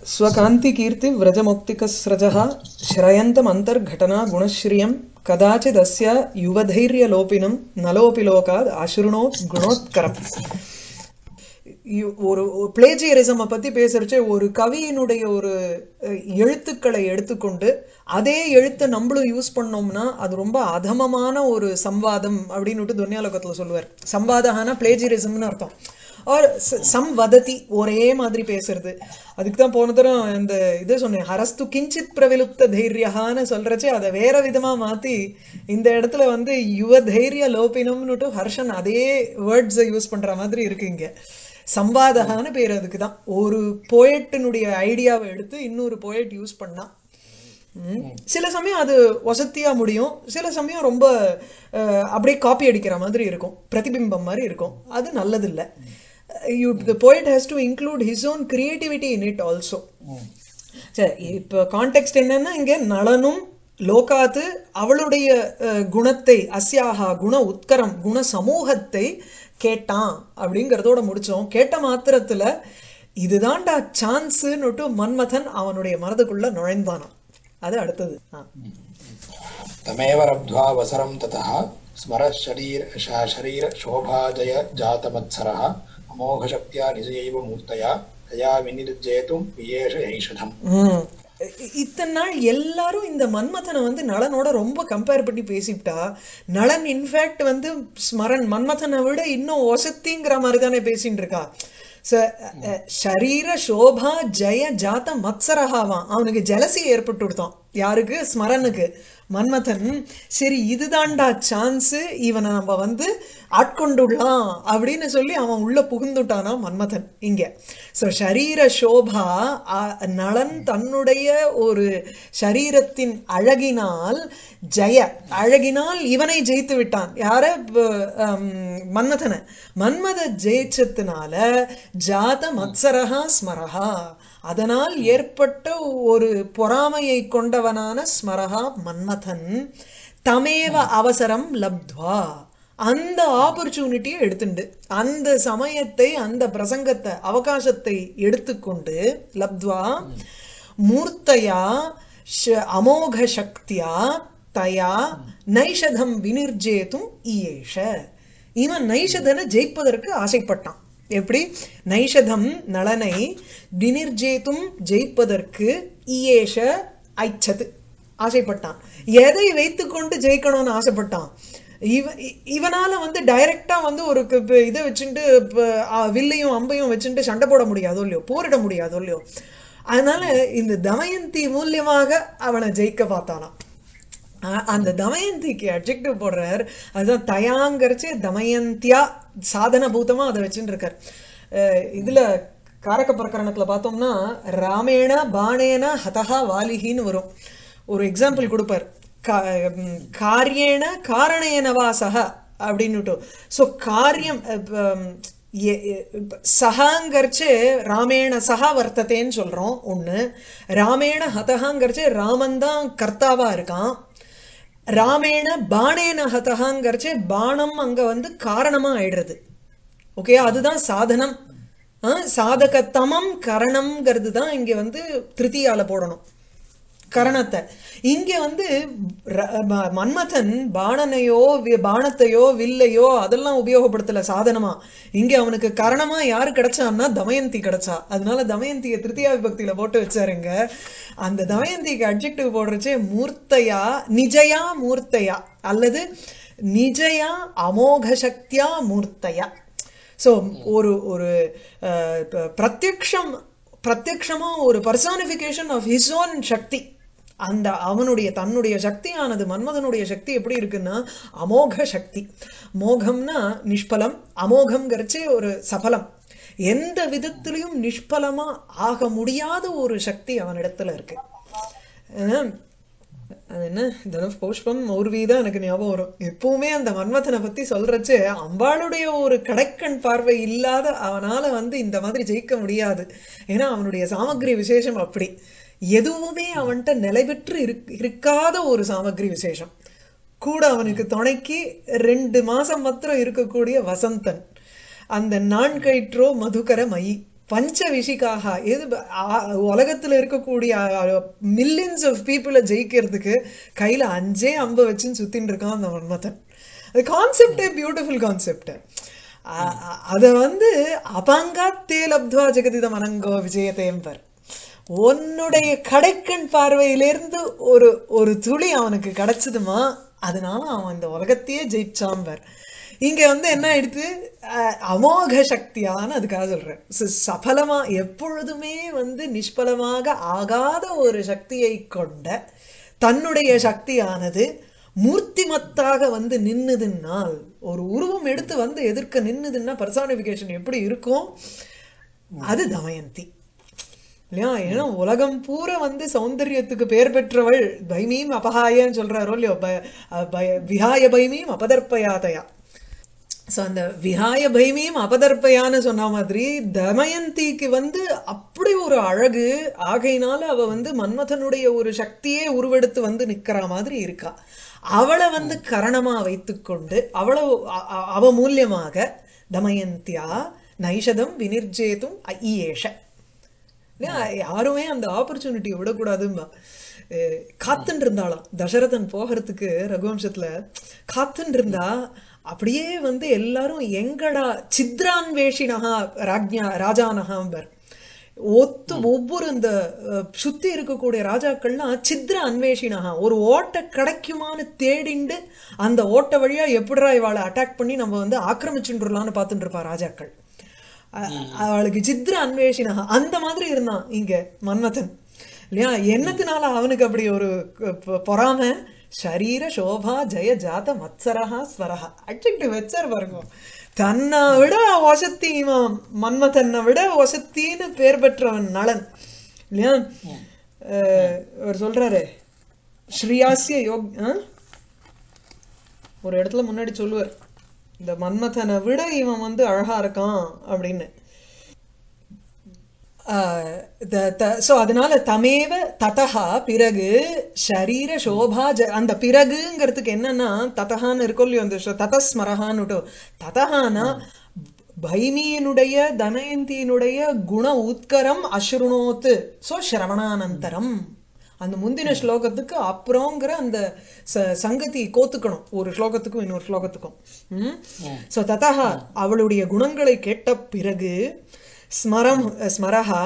स्वकान्तिकीर्ति व्रजमौक्तिकस्रजः श्रयन्तमन्तर्घटना गुणश्रियं कदाचिदस्य युवधैर्यलोपिनं नलोपि लोकाद् अशृणोत् गुणोत्कரம் இ- ஒரு பிளேஜியரிசம் பத்தி பேசுறச்சே ஒரு கவியினுடைய ஒரு அஹ், எழுத்துக்களை எடுத்துக்கொண்டு அதே எழுத்தை நம்மளும் யூஸ் பண்ணோம்னா அது ரொம்ப அதமமான ஒரு சம்வாதம் அப்படின்னுட்டு துன்யாலோகத்துல சொல்லுவார் சம்வாதகான பிளேஜியரிசம்னு அர்த்தம் ஆர் சம் வததி ஒரே மாதிரி பேசுறது அதுக்கு தான் போன தரம் இந்த இது சொன்னேன் ஹரஸ்து கிஞ்சித் பிரவிலுப்த தைரியகான்னு சொல்றச்சே அதை வேற விதமா மாத்தி இந்த இடத்துல வந்து யுவ தைரிய லோபினம்னுட்டு ஹர்ஷன் அதே வேர்ட்ஸை யூஸ் பண்ற மாதிரி இருக்கு இங்க சம்வாதகான்னு பேர் அதுக்கு தான் ஒரு போயட்டினுடைய ஐடியாவை எடுத்து இன்னொரு போயட் யூஸ் பண்ணா ம். சில சமயம் அது வசத்தியா முடியும் சில சமயம் ரொம்ப அஹ், அப்படியே காப்பி அடிக்கிற மாதிரி இருக்கும் பிரதிபிம்பம் மாதிரி இருக்கும் அது நல்லதில்லை you the poet has to include his own creativity in it also சரி இப்போ கான்டெக்ட் என்னன்னா இங்க நளனும் லோகாத்து அவளுடைய அஹ், குணத்தை அஸ்யாகா குண உத்கரம் குண சமூகத்தை கேட்டான் அப்படிங்கறதோட முடிச்சோம் கேட்ட மாத்திரத்துல இதுதான்டா சான்ஸ்னுட்டு மன்மதன் அவனுடைய மனதுக்குள்ள நுழைந்தானாம் அது அடுத்தது ஆ. तमेव लब्ध्वा वसरं ततः स्मरः शरीर श- शरीरशोभाजय जातमत्सरः अमोघशक्त्या निजयैव मूर्तया तया विनिर्जेतुं वियेष ऐषधम् ம். இ- இத்தனை நாள் எல்லாரும் இந்த மன்மதனை வந்து நளனோட ரொம்ப கம்பேர் பண்ணி பேசிவிட்டா நளன் இன்ஃபேக்ட் வந்து ஸ்மரன் மன்மதனை விட இன்னும் ஒசத்திங்கிற மாதிரி தானே பேசிட்டு இருக்கா ச- அஹ், ஷரீர சோபா ஜெய ஜாத மத்சரகாவான் அவனுக்கு ஜலசி ஏற்பட்டு விடுத்தான் யாருக்கு ஸ்மரனுக்கு மன்மதன் சரி இதுதான்டா சான்ஸ் இவனை நம்ம வந்து ஆட்கொண்டுடலாம் அப்படின்னு சொல்லி அவன் உள்ள புகுந்துட்டானா மன்மதன் இங்க சோ ஷரீர சோபா அ- நளன் தன்னுடைய ஒரு சரீரத்தின் அழகினால் ஜெய அழகினால் இவனை ஜெயித்து விட்டான் யார ப- ஹம், மன்மதனை மன்மத ஜெயிச்சதுனால ஜாத மத்சரஹா ஸ்மரஹா அதனால் ஏற்பட்ட ஒரு பொறாமையை கொண்டவனான ஸ்மரஹா மன்மதன் தமேவ அவசரம் லப்த்வா அந்த ஆப்பர்ச்சுனிட்டியை எடுத்துண்டு அந்த சமயத்தை அந்த பிரசங்கத்தை அவகாசத்தை எடுத்துக்கொண்டு லப்த்வா மூர்த்தையா ஷ- அமோக சக்தியா தயா நைஷதம் வினிர்ஜேத்தும் இயேஷ இவன் நைஷதனை ஜெயிப்பதற்கு ஆசைப்பட்டான் எப்படி நைஷதம் நளனை வினிர்ஜேத்தும் ஜெயிப்பதற்கு இயேஷ ஐச்சது ஆசைப்பட்டான் எதை வைத்துக்கொண்டு ஜெயிக்கணும்னு ஆசைப்பட்டான் இவ இ- இவனால வந்து டைரக்டா வந்து ஒரு க- இப்ப இதை வச்சுட்டு இப்ப, ஆ, வில்லையும் அம்பையும் வச்சுட்டு சண்டை போட முடியாதோ இல்லையோ போரிட முடியாதோ இல்லையோ அதனால இந்த தமயந்தி மூலியமாக அவனை ஜெயிக்க பார்த்தானாம் அ- அந்த தமயந்திக்கு அட்ஜெக்டிவ் போடுறார் அதுதான் தயாங்கரிச்சு தமயந்தியா சாதன பூதமா அதை வச்சுட்டு இருக்கார் அஹ் இதுல காரக பிரகரணத்துல பார்த்தோம்னா ராமேண பாணேன ஹதஹா வாலிஹின்னு வரும் ஒரு எக்ஸாம்பிள் கொடுப்பார் கா- ம், காரியேன காரணேனவா சக அப்படின்னுட்டு ஸோ காரியம் இப்ப, ம், எ- எ- இப்ப சகாங்கரிச்சு ராமேண சகா வர்த்ததேன்னு சொல்றோம் ஒண்ணு ராமேண ஹதகாங்கரிச்சு ராமன் தான் கர்த்தாவா இருக்கான் ராமேண பாணேன ஹதகாங்கரிச்சு பாணம் அங்க வந்து காரணமா ஆயிடுறது ஓகே அதுதான் சாதனம் ஆ, சாதகத்தமம் கரணம்ங்கிறது தான் இங்க வந்து திருத்தியால போடணும் கரணத்தை இங்க வந்து ர- ம- மன்மதன் பாணனையோ வி- பாணத்தையோ வில்லையோ அதெல்லாம் உபயோகப்படுத்தல சாதனமா இங்க அவனுக்கு கரணமா யாரு கிடைச்சான்னா தமயந்தி கிடைச்சா அதனால தமயந்தியை திருத்தியா விபக்தியில போட்டு வச்சாருங்க அந்த தமயந்திக்கு அட்ஜெக்டிவ் போடுறச்சே மூர்த்தையா நிஜயா மூர்த்தையா அல்லது நிஜயா அமோக சக்தியா மூர்த்தையா சோ ஒரு ஒரு அஹ், ப- பிரத்யக்ஷம் பிரத்யக்ஷமா ஒரு personification of his own shakti அந்த அவனுடைய தன்னுடைய சக்தியானது மன்மதனுடைய சக்தி எப்படி இருக்குன்னா அமோக சக்தி மோகம்னா நிஷ்பலம் அமோகம்ங்கிறச்சே ஒரு சபலம் எந்த விதத்திலையும் நிஷ்பலமா ஆக முடியாத ஒரு சக்தி அவனிடத்துல இருக்கு அஹ் அது என்ன தனுஷ் புஷ்பம் மௌர்வி தான் எனக்கு ஞாபகம் வரும் எப்பவுமே அந்த மன்மதனை பத்தி சொல்றச்சு அம்பாளுடைய ஒரு கடைக்கண் பார்வை இல்லாத அவனால வந்து இந்த மாதிரி ஜெயிக்க முடியாது ஏன்னா அவனுடைய சாமக்கிரி விசேஷம் அப்படி எதுவுமே அவன்கிட்ட நிலை பெற்று இருக்- இருக்காத ஒரு சாமக்கிரி விசேஷம் கூட அவனுக்கு துணைக்கு ரெண்டு மாசம் மாத்திரம் இருக்கக்கூடிய வசந்தன் அந்த நான்கயிற்றோ மதுகர மயி பஞ்ச விஷிக்காக எது ஆ- உலகத்துல இருக்கக்கூடிய மில்லியன்ஸ் ஆஃப் பீப்புளை ஜெயிக்கிறதுக்கு கையில அஞ்சே அம்பு வச்சுன்னு சுத்தின்னு இருக்கான் அந்த மன்மதன் அது கான்செப்டே பியூட்டிஃபுல் கான்செப்ட் அத வந்து அபங்காத்தே லப்துவா ஜெகதித மனங்கோ விஜயதேம்பர் உன்னுடைய கடைக்கண் பார்வையிலிருந்து ஒரு ஒரு துளி அவனுக்கு கிடைச்சதுமா அதனால அவன் இந்த உலகத்தையே ஜெயிச்சாம்பர் இங்க வந்து என்ன ஆயிடுத்து அஹ், அமோக சக்தியான்னு அதுக்காக சொல்றேன் ச- சபலமா எப்பொழுதுமே வந்து நிஷ்பலமாக ஆகாத ஒரு சக்தியை கொண்ட தன்னுடைய சக்தியானது மூர்த்திமத்தாக வந்து நின்னுதுன்னால் ஒரு உருவம் எடுத்து வந்து எதிர்க்க நின்னுதுன்னா பர்சானிபிகேஷன் எப்படி இருக்கும் அது தமயந்தி இல்லையா ஏன்னா உலகம் பூரா வந்து சௌந்தரியத்துக்கு பேர் பெற்றவள் பைமீம் அபகாயன்னு சொல்றாரோ இல்லையோ ப- அஹ் பய- விஹாய பைமீம் அபதர்ப்பயாதயா சோ அந்த விஹாய பைமியும் அபதர்ப்பையான்னு சொன்ன மாதிரி தமயந்திக்கு வந்து அப்படி ஒரு அழகு ஆகையினால அவ வந்து மன்மதனுடைய ஒரு சக்தியே உருவெடுத்து வந்து நிக்கிற மாதிரி இருக்கா அவளை வந்து கரணமா வைத்துக்கொண்டு அவளை அ- அ- அவ மூலியமாக தமயந்தியா நைஷதம் வினிர்ஜேதும் ஐயேஷ இல்லையா யாருமே அந்த ஆப்பர்ச்சுனிட்டியை விடக்கூடாதும்பா அஹ் காத்துன்னு இருந்தாளாம் தசரதன் போகிறதுக்கு ரகுவம்சத்துல காத்துன்னு இருந்தா அப்படியே வந்து எல்லாரும் எங்கடா சித்ரான்வேஷினகா ராஜ்யா ராஜானகாம்பர் ஒத்து ஒவ்வொரு இந்த அஹ், சுத்தி இருக்கக்கூடிய ராஜாக்கள்லாம் சித்ர அன்வேஷினகா ஒரு ஓட்டை கிடைக்குமான்னு தேடிண்டு அந்த ஓட்ட வழியா எப்படிடா இவாளை அட்டாக் பண்ணி நம்ம வந்து ஆக்கிரமிச்சுட்டுலான்னு பார்த்துட்டு இருப்பா ராஜாக்கள் அ- அவளுக்கு சித்ர அன்வேஷினா அந்த மாதிரி இருந்தான் இங்க மன்மதன் இல்லையா என்னத்தினால அவனுக்கு அப்படி ஒரு க- பொ- பொறாம ஷரீர சோபா ஜெய ஜாத மத்சரஹா ஸ்வரஹா அட்ஜெக்டிவ் வச்சார் பாருங்க தன்னை விட வசத்தி இவன் மன்மதனை விட வசத்தின்னு பேர் பெற்றவன் நளன் இல்லையா அஹ், அவர் சொல்றாரு ஸ்ரீயாசிய யோக் ஆ? ஒரு இடத்துல முன்னாடி சொல்லுவார் இந்த மன்மதனை விட இவன் வந்து அழகா இருக்கான் அப்படின்னு சோ அதனால தமேவ ததஹா பிறகு ஷரீர சோபா ஜ அந்த பிறகுங்கிறதுக்கு என்னன்னா ததஹான்னு இருக்கும் இல்லையோ அந்த ஷ- ததஸ்மரஹான்னு ததஹானா பைமியினுடைய தமயந்தியினுடைய குண உத்கரம் அஸ்ருணோத்து சோ ஸ்ரவணானந்தரம் அந்த முந்தின ஸ்லோகத்துக்கு அப்புறங்கிற அந்த ச- சங்கதி கோத்துக்கணும் ஒரு ஸ்லோகத்துக்கும் இன்னொரு ஸ்லோகத்துக்கும் ம் சோ ததா அவளுடைய குணங்களை கேட்ட பிறகு ஸ்மரம் ஸ்மரஹா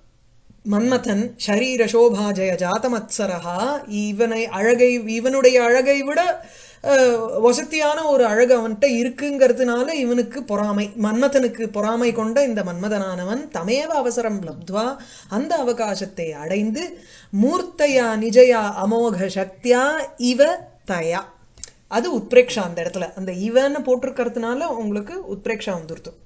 மன்மதன் ஷரீர சோபா ஜெய ஜாதமத்சரஹா இவனை அழகை இவனுடைய அழகை விட அஹ், வசத்தியான ஒரு அழகு அவன்கிட்ட இருக்குங்கிறதுனால இவனுக்கு பொறாமை மன்மதனுக்கு பொறாமை கொண்ட இந்த மன்மதனானவன் தமேவ அவசரம் லப்த்வா அந்த அவகாசத்தை அடைந்து மூர்த்தையா நிஜயா அமோக சக்தியா இவ தயா அது உத்பிரேக்ஷா அந்த இடத்துல அந்த இவன்னு போட்டிருக்கிறதுனால உங்களுக்கு உத்பிரேக்ஷா வந்துருத்து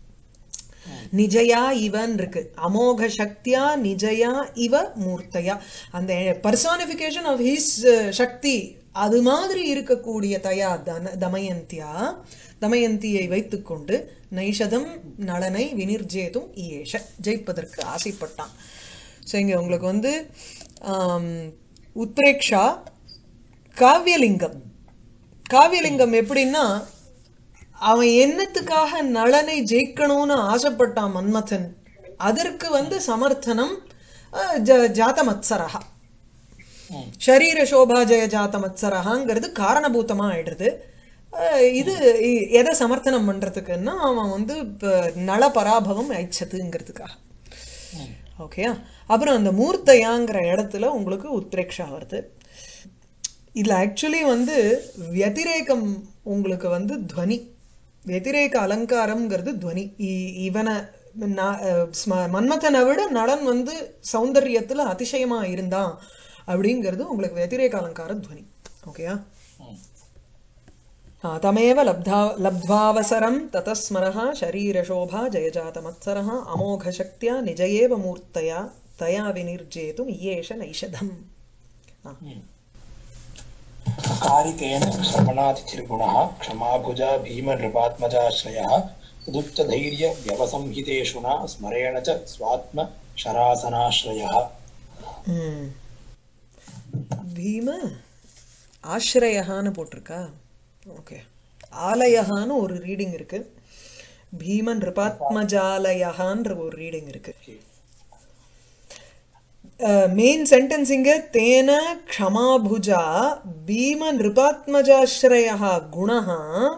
நிஜயா இவன் இருக்கு அமோக சக்தியா நிஜயா இவ மூர்த்தையா அந்த பர்சானிபிகேஷன் ஆஃப் ஹிஸ் சக்தி அது மாதிரி இருக்கக்கூடிய தயா தன தமயந்தியா தமயந்தியை வைத்துக்கொண்டு நைஷதம் நளனை வினிர்ஜேதும் இயேஷ ஜெயிப்பதற்கு ஆசைப்பட்டான் ஸோ இங்க உங்களுக்கு வந்து ஆம், உத்ரேக்ஷா காவியலிங்கம் காவியலிங்கம் எப்படின்னா அவன் என்னத்துக்காக நளனை ஜெயிக்கணும்னு ஆசைப்பட்டான் மன்மதன் அதற்கு வந்து சமர்த்தனம் அஹ், ஜ- ஜாதமத்சரஹா ம். ஷரீர சோபா ஜெய ஜாதமத்சரஹாங்கிறது காரணபூதமா ஆயிடுறது அஹ், இது இ- எதை சமர்த்தனம் பண்றதுக்குன்னா அவன் வந்து இப்ப நள பராபவம் ஐச்சதுங்கிறதுக்காக ம். ஓகேயா அப்புறம் அந்த மூர்த்தையாங்கிற இடத்துல உங்களுக்கு உத்ரேக்ஷா வருது இதுல ஆக்சுவலி வந்து வத்திரேகம் உங்களுக்கு வந்து துவனி வத்திரேக அலங்காரம்ங்கிறது துவனி இ- இவனை நா- அஹ் ஸ்ம- மன்மதனை விட நடன் வந்து சௌந்தரியத்துல அதிசயமா இருந்தான் அப்படிங்கிறது உங்களுக்கு வத்திரேக அலங்கார துவனி ஓகேயா ம். हा, तमेव लब्धा लब्ध्वावसरं ततस्मरः शरीरशोभा जयजातमत्सरः अमोघशक्त्या निज एव मूर्तया तया विनिर्जेतुम् इयेष नैषधम् ம். कारिकेण श्रवणातिथिर्गुणः क्षमाभुजा भीमनृपात्मजाश्रयः उदुक्तधैर्यव्यवसंहितेषुना स्मरेण च स्वात्मशरासनाश्रयः ம். பீம ஆශ්ரயஹான்னு போட்டிருக்கா ஓகே ஆலயஹான்னு ஒரு ரீடிங் இருக்கு பீம நிருபாத்மஜாலயகான்ற ஒரு ரீடிங் இருக்கு மெயின் சென்டென்ஸ் இங்க தேன க்ஷமாபுஜா பீம நிருபாத்மஜாஸ்ரயா குணः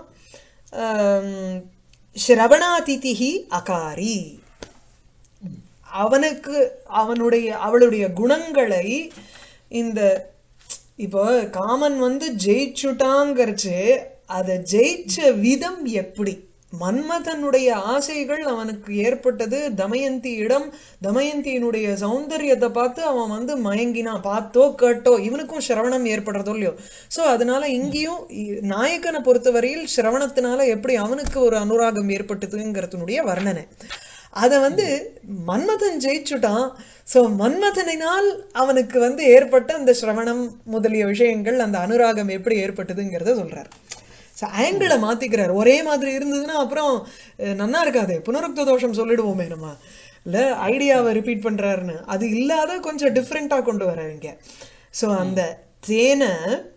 ஸ்ரவணாதிதிஹி அகாரி அவனுக்கு அவனுடைய அவளுடைய குணங்களை இந்த இப்போ காமன் வந்து ஜெயிச்சுட்டாங்கிறச்சு அதை ஜெயிச்ச விதம் எப்படி மன்மதனுடைய ஆசைகள் அவனுக்கு ஏற்பட்டது தமயந்தியிடம் தமயந்தியினுடைய சௌந்தரியத்தை பார்த்து அவன் வந்து மயங்கினான் பார்த்தோ கேட்டோ இவனுக்கும் சிரவணம் ஏற்படுறதோ இல்லையோ சோ அதனால இங்கேயும் இ- நாயகனை பொறுத்தவரையில் சிரவணத்தினால எப்படி அவனுக்கு ஒரு அனுராகம் ஏற்பட்டதுங்கிறதுனுடைய வர்ணனை அத வந்து மன்மதன் ஜெயிச்சுட்டான் சோ மன்மதனினால் அவனுக்கு வந்து ஏற்பட்ட அந்த சிரவணம் முதலிய விஷயங்கள் அந்த அனுராகம் எப்படி ஏற்பட்டதுங்கிறத சொல்றார் ஆங்கிளை மாத்திக்கிறார் ஒரே மாதிரி இருந்ததுன்னா அப்புறம் அஹ், நன்னா இருக்காது புனருக்த தோஷம் சொல்லிடுவோமே நம்ம இல்ல ஐடியாவை ரிப்பீட் பண்றாருன்னு அது இல்லாத கொஞ்சம் டிஃப்ரெண்டா கொண்டு வர்றாரு இங்க சோ அந்த தேனை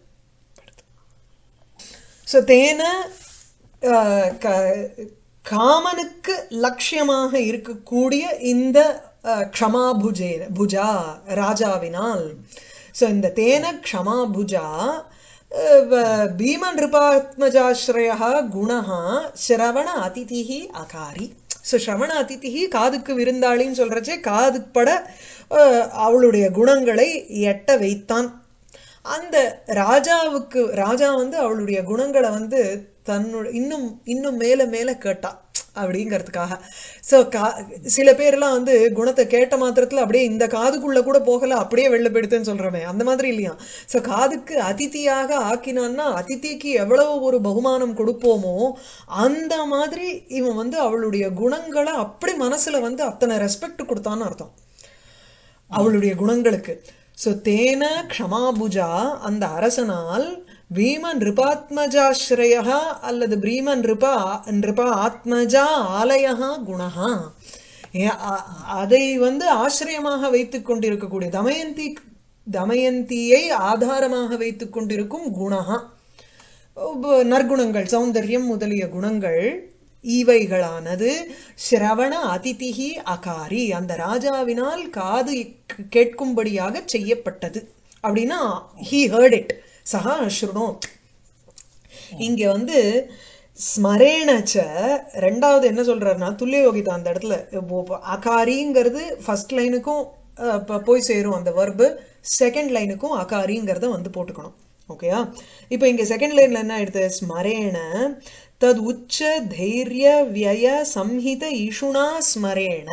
சோ தேன அஹ், க- காமனுக்கு லட்சியமாக இருக்கக்கூடிய இந்த அஹ், க்ஷமா புஜே புஜா ராஜாவினால் சோ இந்த தேன க்ஷமா புஜா அஹ், வ- பீம நிருபாத்மஜாஸ்ரயா குணः சிரவண அதிதிஹி அகாரி ஸோ ஸ்ரவண அதிதிஹி காதுக்கு விருந்தாளின்னு சொல்றச்சே காதுப்பட அஹ், அவளுடைய குணங்களை எட்ட வைத்தான் அந்த ராஜாவுக்கு ராஜா வந்து அவளுடைய குணங்களை வந்து தன்னோட இன்னும் இன்னும் மேல மேல கேட்டா அப்படிங்கிறதுக்காக சோ கா சில பேர்லாம் வந்து குணத்தை கேட்ட மாத்திரத்துல அப்படியே இந்த காதுக்குள்ள கூட போகல அப்படியே வெளில போயிடுதுன்னு சொல்றமே அந்த மாதிரி இல்லையா சோ காதுக்கு அதிதியாக ஆக்கினான்னா அதிதிக்கு எவ்வளவு ஒரு பகுமானம் கொடுப்போமோ அந்த மாதிரி இவன் வந்து அவளுடைய குணங்களை அப்படி மனசுல வந்து அத்தனை ரெஸ்பெக்ட் கொடுத்தான்னு அர்த்தம் அவளுடைய குணங்களுக்கு சோ தேன க்ஷமாபுஜா அந்த அரசனால் பீம நிருபாத்மஜாஸ்ரயா அல்லது பீம நிருபா நிருபா ஆத்மஜா ஆலயா குணஹா ஏ- அ- அதை வந்து ஆசிரியமாக வைத்துக் கொண்டிருக்கக்கூடிய தமயந்தி தமயந்தியை ஆதாரமாக வைத்துக் கொண்டிருக்கும் குணஹா உப- நற்குணங்கள் சௌந்தர்யம் முதலிய குணங்கள் இவைகளானது சிரவண அதிதிஹி அகாரி அந்த ராஜாவினால் காது கே- கேட்கும்படியாக செய்யப்பட்டது அப்படின்னா ஹி ஹர்ட் இட் சஹா அஸ்ருணோத் இங்க வந்து ஸ்மரேணச்ச ரெண்டாவது என்ன சொல்றாருன்னா துல்லிய யோகிதா அந்த இடத்துல இப்போ இப்போ அகாரிங்கிறது ஃபர்ஸ்ட் லைனுக்கும் போய் சேரும் அந்த வர்பு செகண்ட் லைனுக்கும் அகாரிங்கிறத வந்து போட்டுக்கணும் ஓகேயா இப்போ இங்க செகண்ட் லைன்ல என்ன ஆயிடுது ஸ்மரேண தத் உச்ச தைரிய வியய சம்ஹித இஷுணா ஸ்மரேண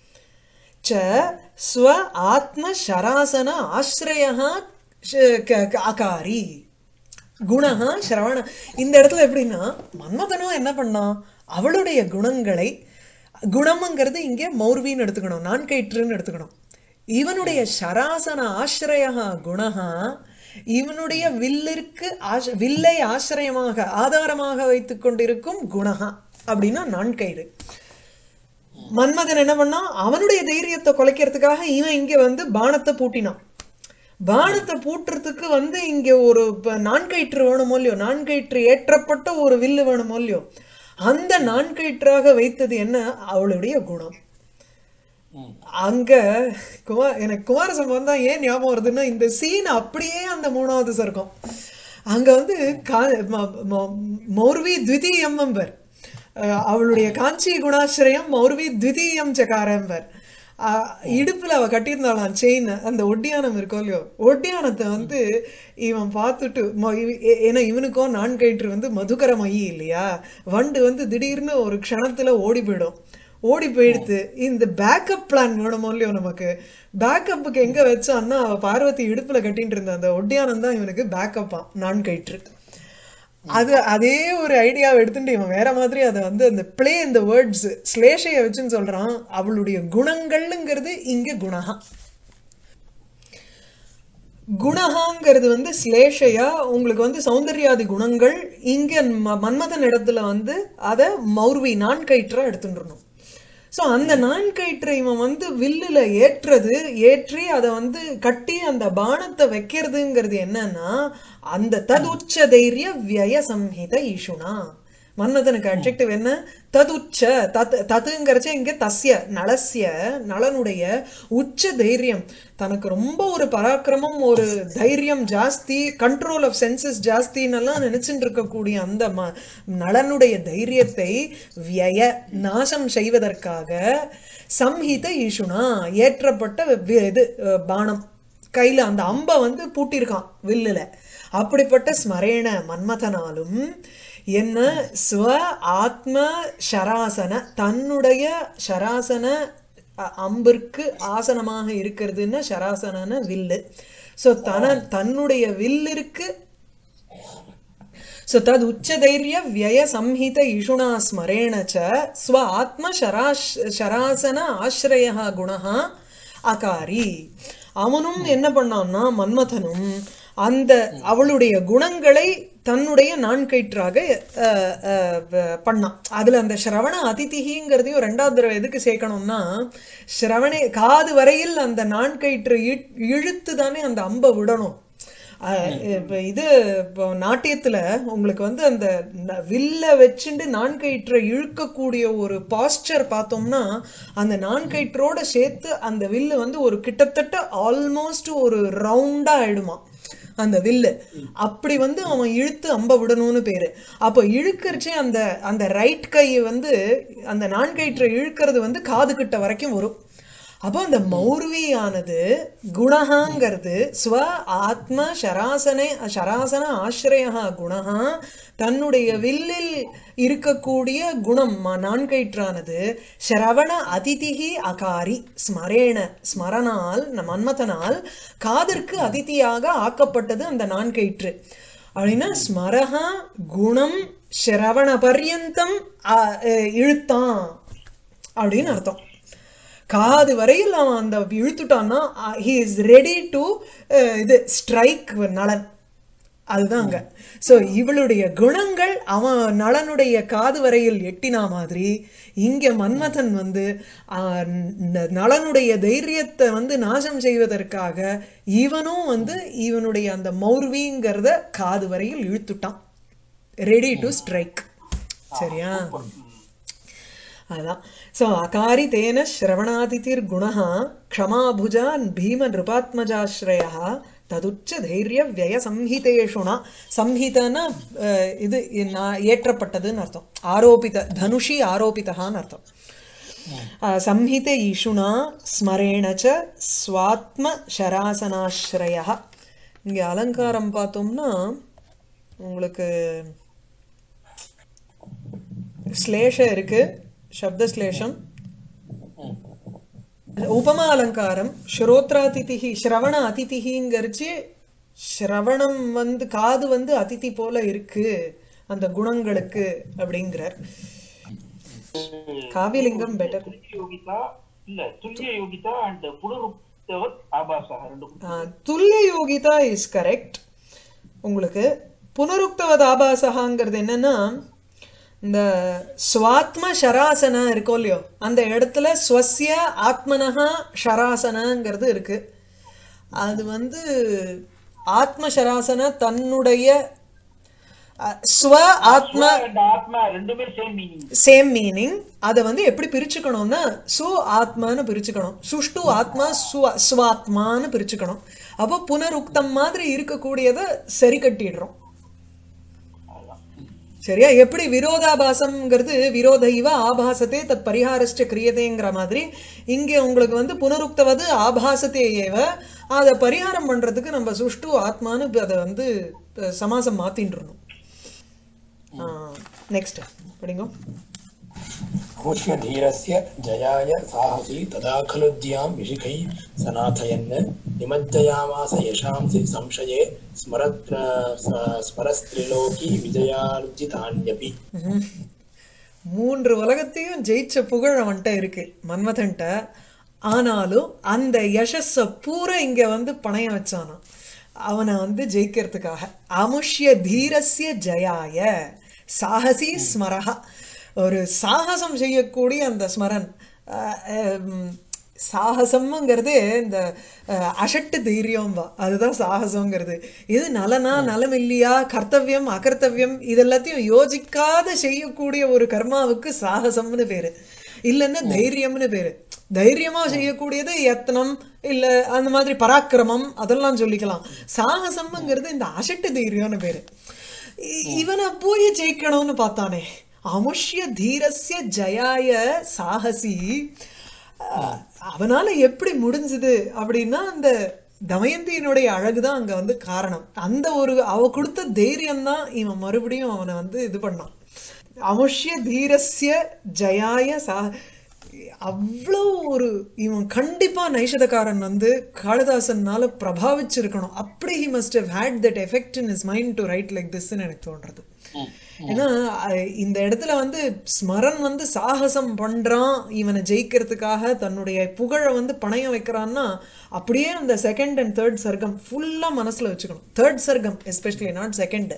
च स्व आत्मशरासन आश्रयः श- क- क- அகாரி குணஹா சிரவண இந்த இடத்துல எப்படின்னா மன்மதனும் என்ன பண்ணான் அவளுடைய குணங்களை குணம்ங்கிறது இங்கே மௌர்வின்னு எடுத்துக்கணும் நான் கயிற்றுன்னு எடுத்துக்கணும் இவனுடைய சராசன ஆசிரயா குணஹா இவனுடைய வில்லிற்கு ஆஷ்- வில்லை ஆசிரியமாக ஆதாரமாக வைத்துக் கொண்டிருக்கும் குணஹா அப்படின்னா நான் கயிறு மன்மதன் என்ன பண்ணான் அவனுடைய தைரியத்தை குலைக்கிறதுக்காக இவன் இங்க வந்து பானத்தை பூட்டினான் பானத்தை பூட்டுறதுக்கு வந்து இங்க ஒரு ப- நான்கயிற்று வேணுமோ இல்லையோ நான்கயிற்று ஏற்றப்பட்ட ஒரு வில்லு வேணுமோ இல்லையோ அந்த நான்கயிற்றாக வைத்தது என்ன அவளுடைய குணம் ம். அங்க குமார் எனக்கு குமார சம்பவம் தான் ஏன் ஞாபகம் வருதுன்னா இந்த சீன் அப்படியே அந்த மூணாவது சர்க்கம் அங்க வந்து கா- ம- ம- மௌர்வி த்விதீயம் எம்பர் அஹ் அவளுடைய காஞ்சி குணாசிரயம் மௌர்வி த்விதீயம் சகாரம்பர் அஹ் இடுப்புல அவ கட்டியிருந்தாளாம் செயின் அந்த ஒட்டியானம் இருக்கும் இல்லையோ ஒட்டியானத்தை வந்து இவன் பார்த்துட்டு ம- இவ- ஏ- ஏன்னா இவனுக்கும் நான் கயிற்று வந்து மதுகர மையி இல்லையா வண்டு வந்து திடீர்னு ஒரு க்ஷணத்துல ஓடி போயிடும் ஓடி போயிடுத்து இந்த பேக்கப் பிளான் வேணுமோ இல்லையோ நமக்கு பேக்கப்புக்கு எங்க வச்சான்னா அவ பார்வதி இடுப்புல கட்டிட்டு இருந்த அந்த ஒட்டியானம் தான் இவனுக்கு பேக்கப்பா நான் கயிற்று அது அதே ஒரு ஐடியாவை எடுத்துட்டு இவன் வேற மாதிரி அதை வந்து அந்த பிளே இந்த வேர்ட்ஸ் ஸ்லேஷைய வச்சுன்னு சொல்றான் அவளுடைய குணங்கள்ங்கிறது இங்க குணஹா குணஹாங்கிறது வந்து ஸ்லேஷையா உங்களுக்கு வந்து சௌந்தர்யாதி குணங்கள் இங்க ம- மன்மதன் இடத்துல வந்து அத மௌர்வி நான் கயிற்றா எடுத்துட்டுறணும் சோ அந்த நான் கயிற்றை இவன் வந்து வில்லுல ஏற்றுறது ஏற்றி அதை வந்து கட்டி அந்த பானத்தை வைக்கிறதுங்கிறது என்னன்னா அந்த ததுச்ச தைரிய வியய சம்ஹித ஈஷுனா மன்மதனுக்கு அட்ஜெக்டிவ் என்ன ததுச்ச தத் தத்துங்கிறச்ச இங்க தஸ்ய நலஸ்ய நலனுடைய உச்ச தைரியம் தனக்கு ரொம்ப ஒரு பராக்கிரமம் ஒரு தைரியம் ஜாஸ்தி கண்ட்ரோல் ஆஃப் சென்சஸ் ஜாஸ்தின்னு எல்லாம் நினைச்சுட்டு இருக்கக்கூடிய அந்த ம நலனுடைய தைரியத்தை விய நாசம் செய்வதற்காக சம்ஹித ஈஷுனா ஏற்றப்பட்ட வி- இது அஹ், பானம் கையில அந்த அம்பை வந்து பூட்டியிருக்கான் வில்லுல அப்படிப்பட்ட ஸ்மரேண மன்மதனாலும் என்ன ஸ்வ ஆத்ம ஷராசன தன்னுடைய ஷராசன அ- அம்பிற்கு ஆசனமாக இருக்கிறதுன்னா ஷராசனன வில்லு சோ தன தன்னுடைய வில்லிற்கு सो तद् उच्चधैर्य व्यय संहित इषुणा स्मरेण च स्व आत्म शराश शरासन ஆசிரய குணः அகாரி அவனும் என்ன பண்ணான்னா மன்மதனும் அந்த அவளுடைய குணங்களை தன்னுடைய நான்கயிற்றாக அஹ், அஹ், வ- பண்ணான் அதுல அந்த ஸ்ரவண அதிதிங்கிறதையும் ரெண்டாவது தடவை எதுக்கு சேர்க்கணும்னா ஸ்ரவணே காது வரையில் அந்த நான்கயிற்று இழு- இழுத்து தானே அந்த அம்பை விடணும் அஹ் இப்ப இது இப்போ நாட்டியத்துல உங்களுக்கு வந்து அந்த ந- வில்ல வச்சுண்டு நான்கயிற்றை இழுக்கக்கூடிய ஒரு பாஸ்டர் பார்த்தோம்னா அந்த நான்கயிற்றோட சேர்த்து அந்த வில்லு வந்து ஒரு கிட்டத்தட்ட ஆல்மோஸ்ட் ஒரு ரவுண்டா ஆயிடுமா அந்த வில்லு அப்படி வந்து அவன் இழுத்து அம்ப விடணும்னு பேரு அப்போ இழுக்கறச்சே அந்த அந்த ரைட் கை வந்து அந்த நான்கயிற்றை இழுக்கிறது வந்து காது கிட்ட வரைக்கும் வரும் அப்போ அந்த மௌர்வியானது குணகாங்கிறது ஸ்வ ஆத்ம ஷராசனே ஷராசன ஆசிரயா குணகா தன்னுடைய வில்லில் இருக்கக்கூடிய குணம் ம- நான்கயிற்றானது ஸ்ரவண அதிதிகி அகாரி ஸ்மரேண ஸ்மரணால் ந- மன்மதனால் காதிற்கு அதிதியாக ஆக்கப்பட்டது அந்த நான்கயிற்று அப்படின்னா ஸ்மரஹா குணம் ஸ்ரவண பர்யந்தம் அ- அஹ் இழுத்தான் அப்படின்னு அர்த்தம் காது வரையில் அவன் அந்த இழுத்துட்டான்னா ஹி இஸ் ரெடி டு இது ஸ்ட்ரைக் நலன் அதுதான் அங்க சோ இவளுடைய குணங்கள் அவன் நலனுடைய காது வரையில் எட்டினா மாதிரி இங்க மன்மதன் வந்து ஆஹ், ந- நலனுடைய தைரியத்தை வந்து நாசம் செய்வதற்காக இவனும் வந்து இவனுடைய அந்த மௌர்விங்கிறத காது வரையில் இழுத்துட்டான் ரெடி டு ஸ்ட்ரைக் சரியா அதான் சோ அகாரி தேன ஸ்ரவணாதிதிர் குணः க்ஷமாபுஜா பீம நிருபாத்மஜாஸ்ரயா ததுச்ச தைரிய விய சம்ஹிதேஷுனா சம்ஹிதனா அஹ், இது நான் ஏற்றப்பட்டதுன்னு அர்த்தம் ஆரோபித தனுஷி ஆரோபிதகான்னு அர்த்தம் அஹ், சம்ஹித ஈஷுனா ஸ்மரேண ச ஸ்வாத்ம ஷராசனாஸ்ரயா இங்க அலங்காரம் பார்த்தோம்னா உங்களுக்கு ஸ்லேஷம் இருக்கு சப்த ஸ்லேஷம் உபமா அலங்காரம் ஸ்ரோத்ராதிதிஹி ஸ்ரவண அதிதிஹிங்கிறச்சு ஸ்ரவணம் வந்து காது வந்து அதிதி போல இருக்கு அந்த குணங்களுக்கு அப்படிங்கிறார் காவியலிங்கம் பெட்டர் துல்லிய யோகிதா இல்ல துல்லிய யோகிதா அண்ட் புனருக்தவத் ஆபாசா ரெண்டு துல்லிய யோகிதா இஸ் கரெக்ட் உங்களுக்கு புனருக்தவத் ஆபாசகாங்கிறது என்னன்னா இந்த ஸ்வாத்ம ஷராசன இருக்கோ இல்லையோ அந்த இடத்துல ஸ்வசிய ஆத்மனஹா ஷராசனங்கிறது இருக்கு அது வந்து ஆத்ம ஷராசன தன்னுடைய அஹ், ஸ்வ ஆத்ம அண்ட் ஆத்மா ரெண்டுமே சேம் மீனிங் சேம் மீனிங் அதை வந்து எப்படி பிரிச்சுக்கணும்னா சு ஆத்மான்னு பிரிச்சுக்கணும் சுஷ்டு ஆத்மா சுவ சுவாத்மான்னு பிரிச்சுக்கணும் அப்போ புனருக்தம் மாதிரி இருக்கக்கூடியதை சரி கட்டிடுறோம் சரியா எப்படி விரோதாபாசம்ங்கிறது விரோத இவ ஆபாசத்தே தத் பரிகாரஸ்ட கிரியதேங்கிற மாதிரி இங்கே உங்களுக்கு வந்து புனருக்தவது ஆபாசத்தே ஏவ அதை பரிகாரம் பண்றதுக்கு நம்ம சுஷ்டு ஆத்மான்னு அதை வந்து அஹ், சமாசம் மாத்தின்றணும் நெக்ஸ்ட் படிங்க अमुष्य धीरस्य जयाय साहसी तदा खलु द्यां विशिखै सनाथयन् निमज्जयामास यशांसि संशये स्मरत्र स- स्मरस्त्रिलोकी विजयार्जितान्यपि ம்ஹும். மூன்று உலகத்தையும் ஜெயிச்ச புகழ் அவன்கிட்ட இருக்கு மன்மதன்ட்ட ஆனாலும் அந்த யசஸ பூரா இங்க வந்து பணையம் வச்சானாம் அவனை வந்து ஜெயிக்கிறதுக்காக அமுஷ்ய தீரஸ்ய ஜயாய சாகசி ஸ்மரஹா ஒரு சாகசம் செய்யக்கூடிய அந்த ஸ்மரன் அஹ், ஹம், சாகசம்ங்கிறது இந்த அஹ், அசட்டு தைரியம்பா அதுதான் சாகசம்ங்கிறது இது நலனா நலம் இல்லையா கர்த்தவியம் அகர்த்தவியம் இதெல்லாத்தையும் யோசிக்காத செய்யக்கூடிய ஒரு கர்மாவுக்கு சாகசம்னு பேரு இல்லைன்னா தைரியம்னு பேரு தைரியமா செய்யக்கூடியது யத்னம் இல்ல அந்த மாதிரி பராக்கிரமம் அதெல்லாம் சொல்லிக்கலாம் சாகசம்ங்கிறது இந்த அசட்டு தைரியம்னு பேரு இ- இவனை போய் ஜெயிக்கணும்னு பார்த்தானே அமுஷ்ய தீரஸ்ய ஜயாய சாகசி அஹ், அவனால எப்படி முடிஞ்சது அப்படின்னா அந்த தமயந்தியினுடைய அழகுதான் அங்க வந்து காரணம் அந்த ஒரு அவ கொடுத்த தைரியம் தான் இவன் மறுபடியும் அவனை வந்து இது பண்ணான் அமுஷ்ய தீரஸ்ய ஜயாய சா அவ்வளோ ஒரு இவன் கண்டிப்பா நைஷதக்காரன் வந்து காளிதாசன்னால பிரபாவிச்சிருக்கணும் அப்படி he must have had that effect in his mind to write like திஸ்ன்னு எனக்கு தோன்றது ஏன்னா அஹ், இந்த இடத்துல வந்து ஸ்மரன் வந்து சாகசம் பண்றான் இவனை ஜெயிக்கிறதுக்காக தன்னுடைய புகழை வந்து பணயம் வைக்கிறான்னா அப்படியே அந்த செகண்ட் அண்ட் தேர்ட் சர்க்கம் ஃபுல்லா மனசுல வச்சுக்கணும் தேர்ட் சர்க்கம் எஸ்பெஷலி நாட் செகண்ட்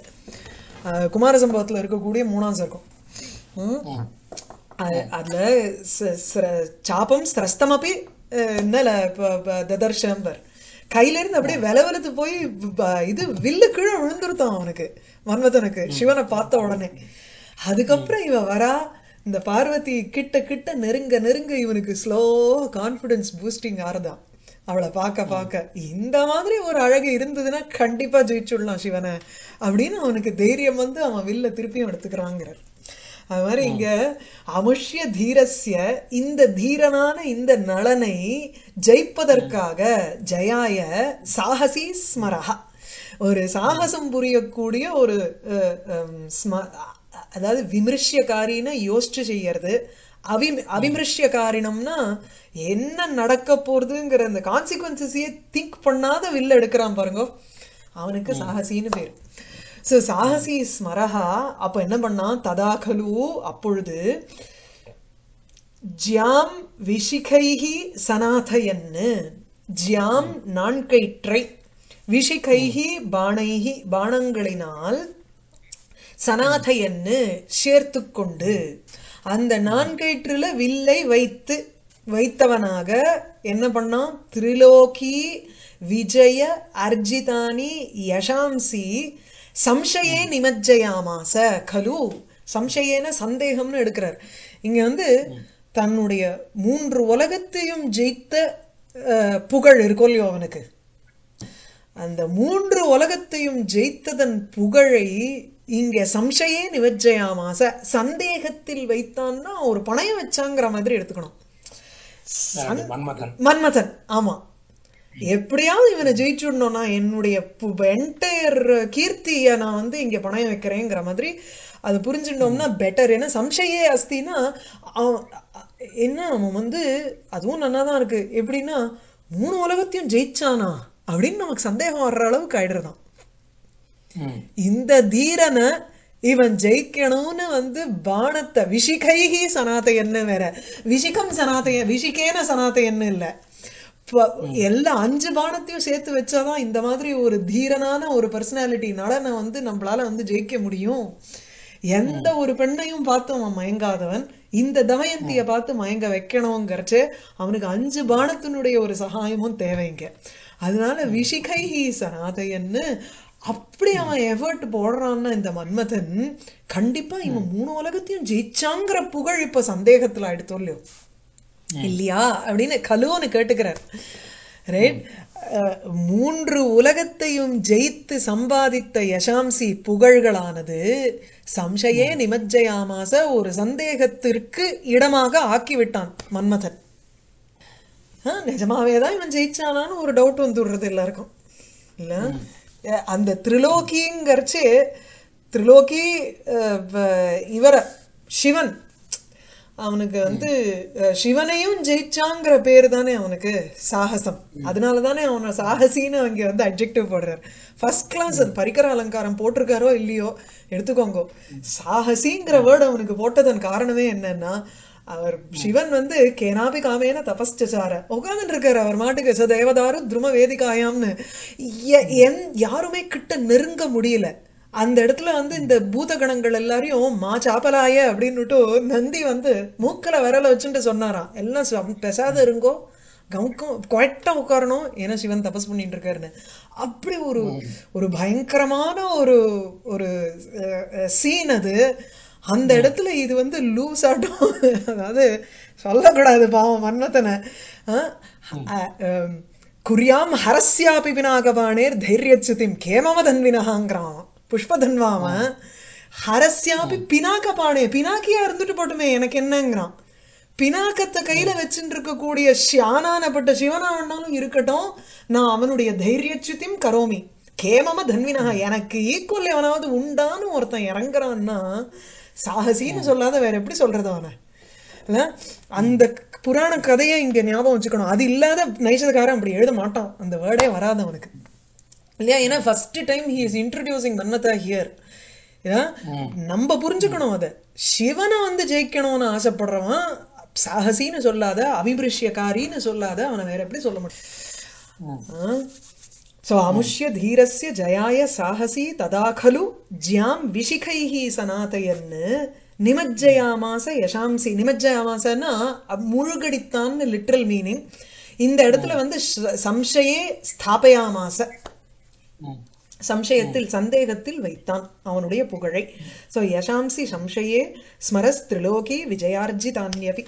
குமார சம்பவத்துல இருக்கக்கூடிய மூணாம் சர்க்கம் ம்? அ- அதுல ச- ஸ்ர- சாபம் ஸ்திரஸ்தமப்பி அஹ், நல ப- ப- ததர்ஷம்பர் கையில இருந்து அப்படியே விலவலத்து போய் ப- இது வில்லு கீழே விழுந்துருத்தான் அவனுக்கு மன்மதனுக்கு சிவனை பார்த்த உடனே அதுக்கப்புறம் இவ வரா இந்த பார்வதி கிட்ட கிட்ட நெருங்க நெருங்க இவனுக்கு ஸ்லோ கான்ஃபிடன்ஸ் பூஸ்டிங் ஆறுதான் அவளை பார்க்க பார்க்க இந்த மாதிரி ஒரு அழகு இருந்ததுன்னா கண்டிப்பா ஜெயிச்சுடலாம் சிவனை அப்படின்னு அவனுக்கு தைரியம் வந்து அவன் வில்ல திருப்பியும் எடுத்துக்கிறாங்கிறார் அது மாதிரி இங்க அமுஷ்ய தீரஸ்ய இந்த தீரனான இந்த நளனை ஜெயிப்பதற்காக ஜயாய சாகசி ஸ்மரஹா ஒரு சாகசம் புரியக்கூடிய ஒரு அஹ், ஹம், ஸ்ம- அதாவது விமர்சியக்காரின்னு யோசிச்சு செய்யறது அவி அவிமர்சியக்காரினம்னா என்ன நடக்க போறதுங்கிற அந்த கான்சிக்வன்சஸையே திங்க் பண்ணாத வில்ல எடுக்கிறான் பாருங்க அவனுக்கு சாகசின்னு பேரு சோ சாகசி ஸ்மரஹா அப்ப என்ன பண்ணான் ததாகலு அப்பொழுது ஜியாம் விஷிகைஹி சனாதயன்னு ஜியாம் நான்கயிற்றை விஷிகைஹி பாணைஹி பாணங்களினால் சனாதையன்னு சேர்த்து கொண்டு அந்த நான்கயிற்றுல வில்லை வைத்து வைத்தவனாக என்ன பண்ணான் திரிலோகி விஜய அர்ஜிதானி யசாம்சி சம்சயே நிமஜ்ஜயாமாச கலு சம்சயேன சந்தேகம்னு எடுக்கிறார் இங்க வந்து தன்னுடைய மூன்று உலகத்தையும் ஜெயித்த அஹ், புகழ் இருக்கோ இல்லையோ அவனுக்கு அந்த மூன்று உலகத்தையும் ஜெயித்ததன் புகழை இங்க சம்சயே நிவஜயாமாச சந்தேகத்தில் வைத்தான்னா ஒரு பணையம் வச்சாங்கிற மாதிரி எடுத்துக்கணும் அது மன்மதன் மன்மதன் ஆமா எப்படியாவது இவனை ஜெயிச்சுடணும்னா என்னுடைய என்டையர் கீர்த்திய நான் வந்து இங்க பணயம் வைக்கிறேங்கிற மாதிரி அது புரிஞ்சுட்டோம்னா பெட்டர் ஏன்னா சம்சயே அஸ்தினா அவன் என்ன அவன் வந்து அதுவும் நன்னாதான் இருக்கு எப்படின்னா மூணு உலகத்தையும் ஜெயிச்சானா அப்படின்னு நமக்கு சந்தேகம் வர்ற அளவுக்கு ஆயிடுறதான் ம். இந்த தீரனை இவன் ஜெயிக்கணும்னு வந்து பானத்தை விஷிகைஹி சனாதையன்னு வேற விஷிகம் சனாதைய விஷிகேன சனாதையன்னு இல்ல ப- எல்லா அஞ்சு பானத்தையும் சேர்த்து வச்சாதான் இந்த மாதிரி ஒரு தீரனான ஒரு பர்சனாலிட்டி நலனை வந்து நம்மளால வந்து ஜெயிக்க முடியும் எந்த ஒரு பெண்ணையும் பார்த்து அவன் மயங்காதவன் இந்த தமயந்திய பார்த்து மயங்க வைக்கணுங்கிறச்சு அவனுக்கு அஞ்சு பானத்தினுடைய ஒரு சகாயமும் தேவைங்க அதனால விஷிகைஹி சனாதையன்னு அப்படி அவன் எஃபர்ட் போடுறான்னா இந்த மன்மதன் கண்டிப்பா இவன் மூணு உலகத்தையும் ஜெயிச்சாங்கிற புகழ் இப்ப சந்தேகத்துல ஆயிடுத்தோ இல்லையோ இல்லையா அப்படின்னு கலுன்னு கேட்டுக்கிறார் ரைட் மூன்று உலகத்தையும் ஜெயித்து சம்பாதித்த யசாம்சி புகழ்களானது சம்சயே நிமஜ்ஜயாமாச ஒரு சந்தேகத்திற்கு இடமாக ஆக்கிவிட்டான் மன்மதன் ஆ, நிஜமாவேதான் இவன் ஜெயிச்சானான்னு ஒரு டவுட் வந்துடுறது எல்லாருக்கும் இல்ல அஹ் அந்த திரிலோகிங்கிறச்சு திரிலோகி அஹ், வ- இவர சிவன் அவனுக்கு வந்து அஹ், சிவனையும் ஜெயிச்சாங்கிற பேரு தானே அவனுக்கு சாகசம் அதனால தானே அவனை சாகசின்னு அங்க வந்து அட்ஜெக்டிவ் போடுறார் ஃபர்ஸ்ட் கிளாஸ் அது பரிகர அலங்காரம் போட்டிருக்காரோ இல்லையோ எடுத்துக்கோங்க சாகசிங்கிற வேர்டு அவனுக்கு போட்டதன் காரணமே என்னன்னா அவர் சிவன் வந்து கேனாபி காமேன தபஸ்சார உட்கார்ந்துட்டு இருக்காரு அவர் மாட்டுக்கு ச தேவதாரு துரும வேதிகாயாம்னு எ- என் யாருமே கிட்ட நெருங்க முடியல அந்த இடத்துல வந்து இந்த பூதகணங்கள் எல்லாரையும் மா சாப்பலாய அப்படின்னுட்டு நந்தி வந்து மூக்கல விரல வச்சுட்டு சொன்னாராம் எல்லாம் ச- பெசாத இருங்கோ கவுக்கம் குவைட்டா உட்காரணும் ஏன்னா சிவன் தபஸ் பண்ணிட்டு இருக்காருன்னு அப்படி ஒரு ஒரு பயங்கரமான ஒரு ஒரு சீன் அது அந்த இடத்துல இது வந்து லூஸ் ஆட்டம் அதாவது சொல்லக்கூடாது பாவம் மன்மத்தனை அஹ், அஹ், அஹ், குறியாம் ஹரஸ்யாபி பினாகபாணேர் தைரியச்சுதிம் கேமவதன்வினகாங்கிறான் புஷ்பதன்வாம ஹரஸ்யாபி பினாகபாணே பினாக்கியா இருந்துட்டு போட்டுமே எனக்கு என்னங்கிறான் பினாக்கத்தை கையில வச்சுட்டு இருக்கக்கூடிய ஷியானானப்பட்ட சிவனாவண்ணாலும் இருக்கட்டும் நான் அவனுடைய தைரியச்சுத்தியும் கரோமி கேமம தன்வினா எனக்கு ஈக்குவல் எவனாவது உண்டான்னு ஒருத்தன் இறங்குறான்னா சாகசின்னு சொல்லாத வேற எப்படி சொல்றது அவனை இல்ல அந்த புராண கதையை இங்க ஞாபகம் வச்சுக்கணும் அது இல்லாத நைசதக்காரன் அப்படி எழுத மாட்டான் அந்த வேர்டே வராது அவனுக்கு இல்லையா ஏன்னா first time he is introducing Manmatha here நம்ம புரிஞ்சுக்கணும் அத சிவனை வந்து ஜெயிக்கணும்னு ஆசைப்படுறவன் சாகசின்னு சொல்லாத அபிபிருஷ்யக்காரின்னு சொல்லாத அவனை வேற எப்படி சொல்ல முடியும் சோ அமுஷ்ய தீரஸ்ய ஜயாய சாகசி ததா खलु ஜியாம் விஷிகைஹி சனாதயன்னு நிமஜ்ஜயாமாச யசாம்சி நிமஜ்ஜயாமாசன்னா அப் முழுகடித்தான்னு லிட்ரல் மீனிங் இந்த இடத்துல வந்து ஷ- சம்சயே ஸ்தாபயாமாச சம்சயத்தில் சந்தேகத்தில் வைத்தான் அவனுடைய புகழை சோ யசாம்சி சம்சயே ஸ்மரஸ் திரிலோகி விஜயார்ஜிதான்யபி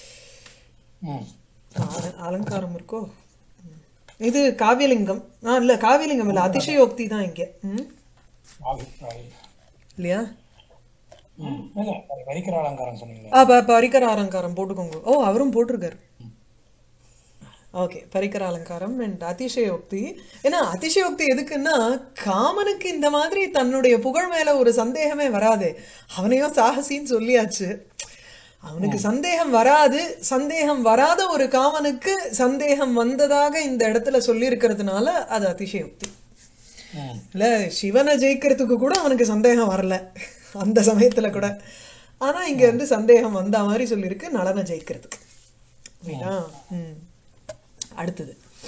ஆ- அலங்காரம் இருக்கோ ம். இது காவியலிங்கம் ஆ இல்ல காவியலிங்கம் இல்ல அதிசயோக்தி தான் இங்க ம் இல்லையா வரிக்கிற அலங்காரம் சொன்னீங்க ஆ ப பரிகர அலங்காரம் போட்டுக்கோங்க ஓ அவரும் போட்டிருக்காரு ஓகே பரிகர அலங்காரம் அண்ட் அதிசயோக்தி ஏன்னா அதிசயோக்தி எதுக்குன்னா காமனுக்கு இந்த மாதிரி தன்னுடைய புகழ் மேல ஒரு சந்தேகமே வராது அவனையும் சாகசின்னு சொல்லியாச்சு அவனுக்கு சந்தேகம் வராது சந்தேகம் வராத ஒரு காமனுக்கு சந்தேகம் வந்ததாக இந்த இடத்துல சொல்லி இருக்கிறதுனால அது அதிசயோக்தி ம். இல்ல சிவனை ஜெயிக்கிறதுக்கு கூட அவனுக்கு சந்தேகம் வரல அந்த சமயத்துல கூட ஆனா இங்க வந்து சந்தேகம் வந்த மாதிரி சொல்லியிருக்கு நலனை ஜெயிக்கிறதுக்கு ரைட்டா? ம் அடுத்தது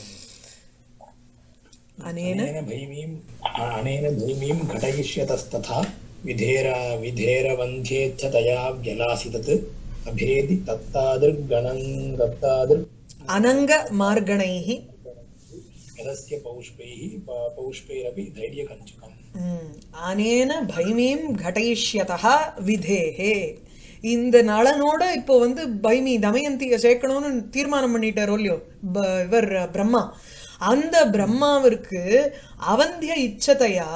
அனேன अनेन भैमीम् अनेन भूमिं घटयिष्यतस्तथा विधेर विधेरवन्ध्येच्छ तया व्यलासितत् अभेदि तत्तादृग्गणं तत्तादृग् அனங்க மார்கணைஹி यदस्य पौष्पैः प- पौष्पैरपि धैर्यकञ्चुकम् ம், அனேன பைமீம் கடயிஷ்யதா விதேஹே இந்த நளனோட இப்போ வந்து பைமி தமயந்திய சேர்க்கணும்னு தீர்மானம் பண்ணிட்டாரோ இல்லையோ ப- இவர் பிரம்மா அந்த பிரம்மாவிற்கு அவந்திய இச்சதையா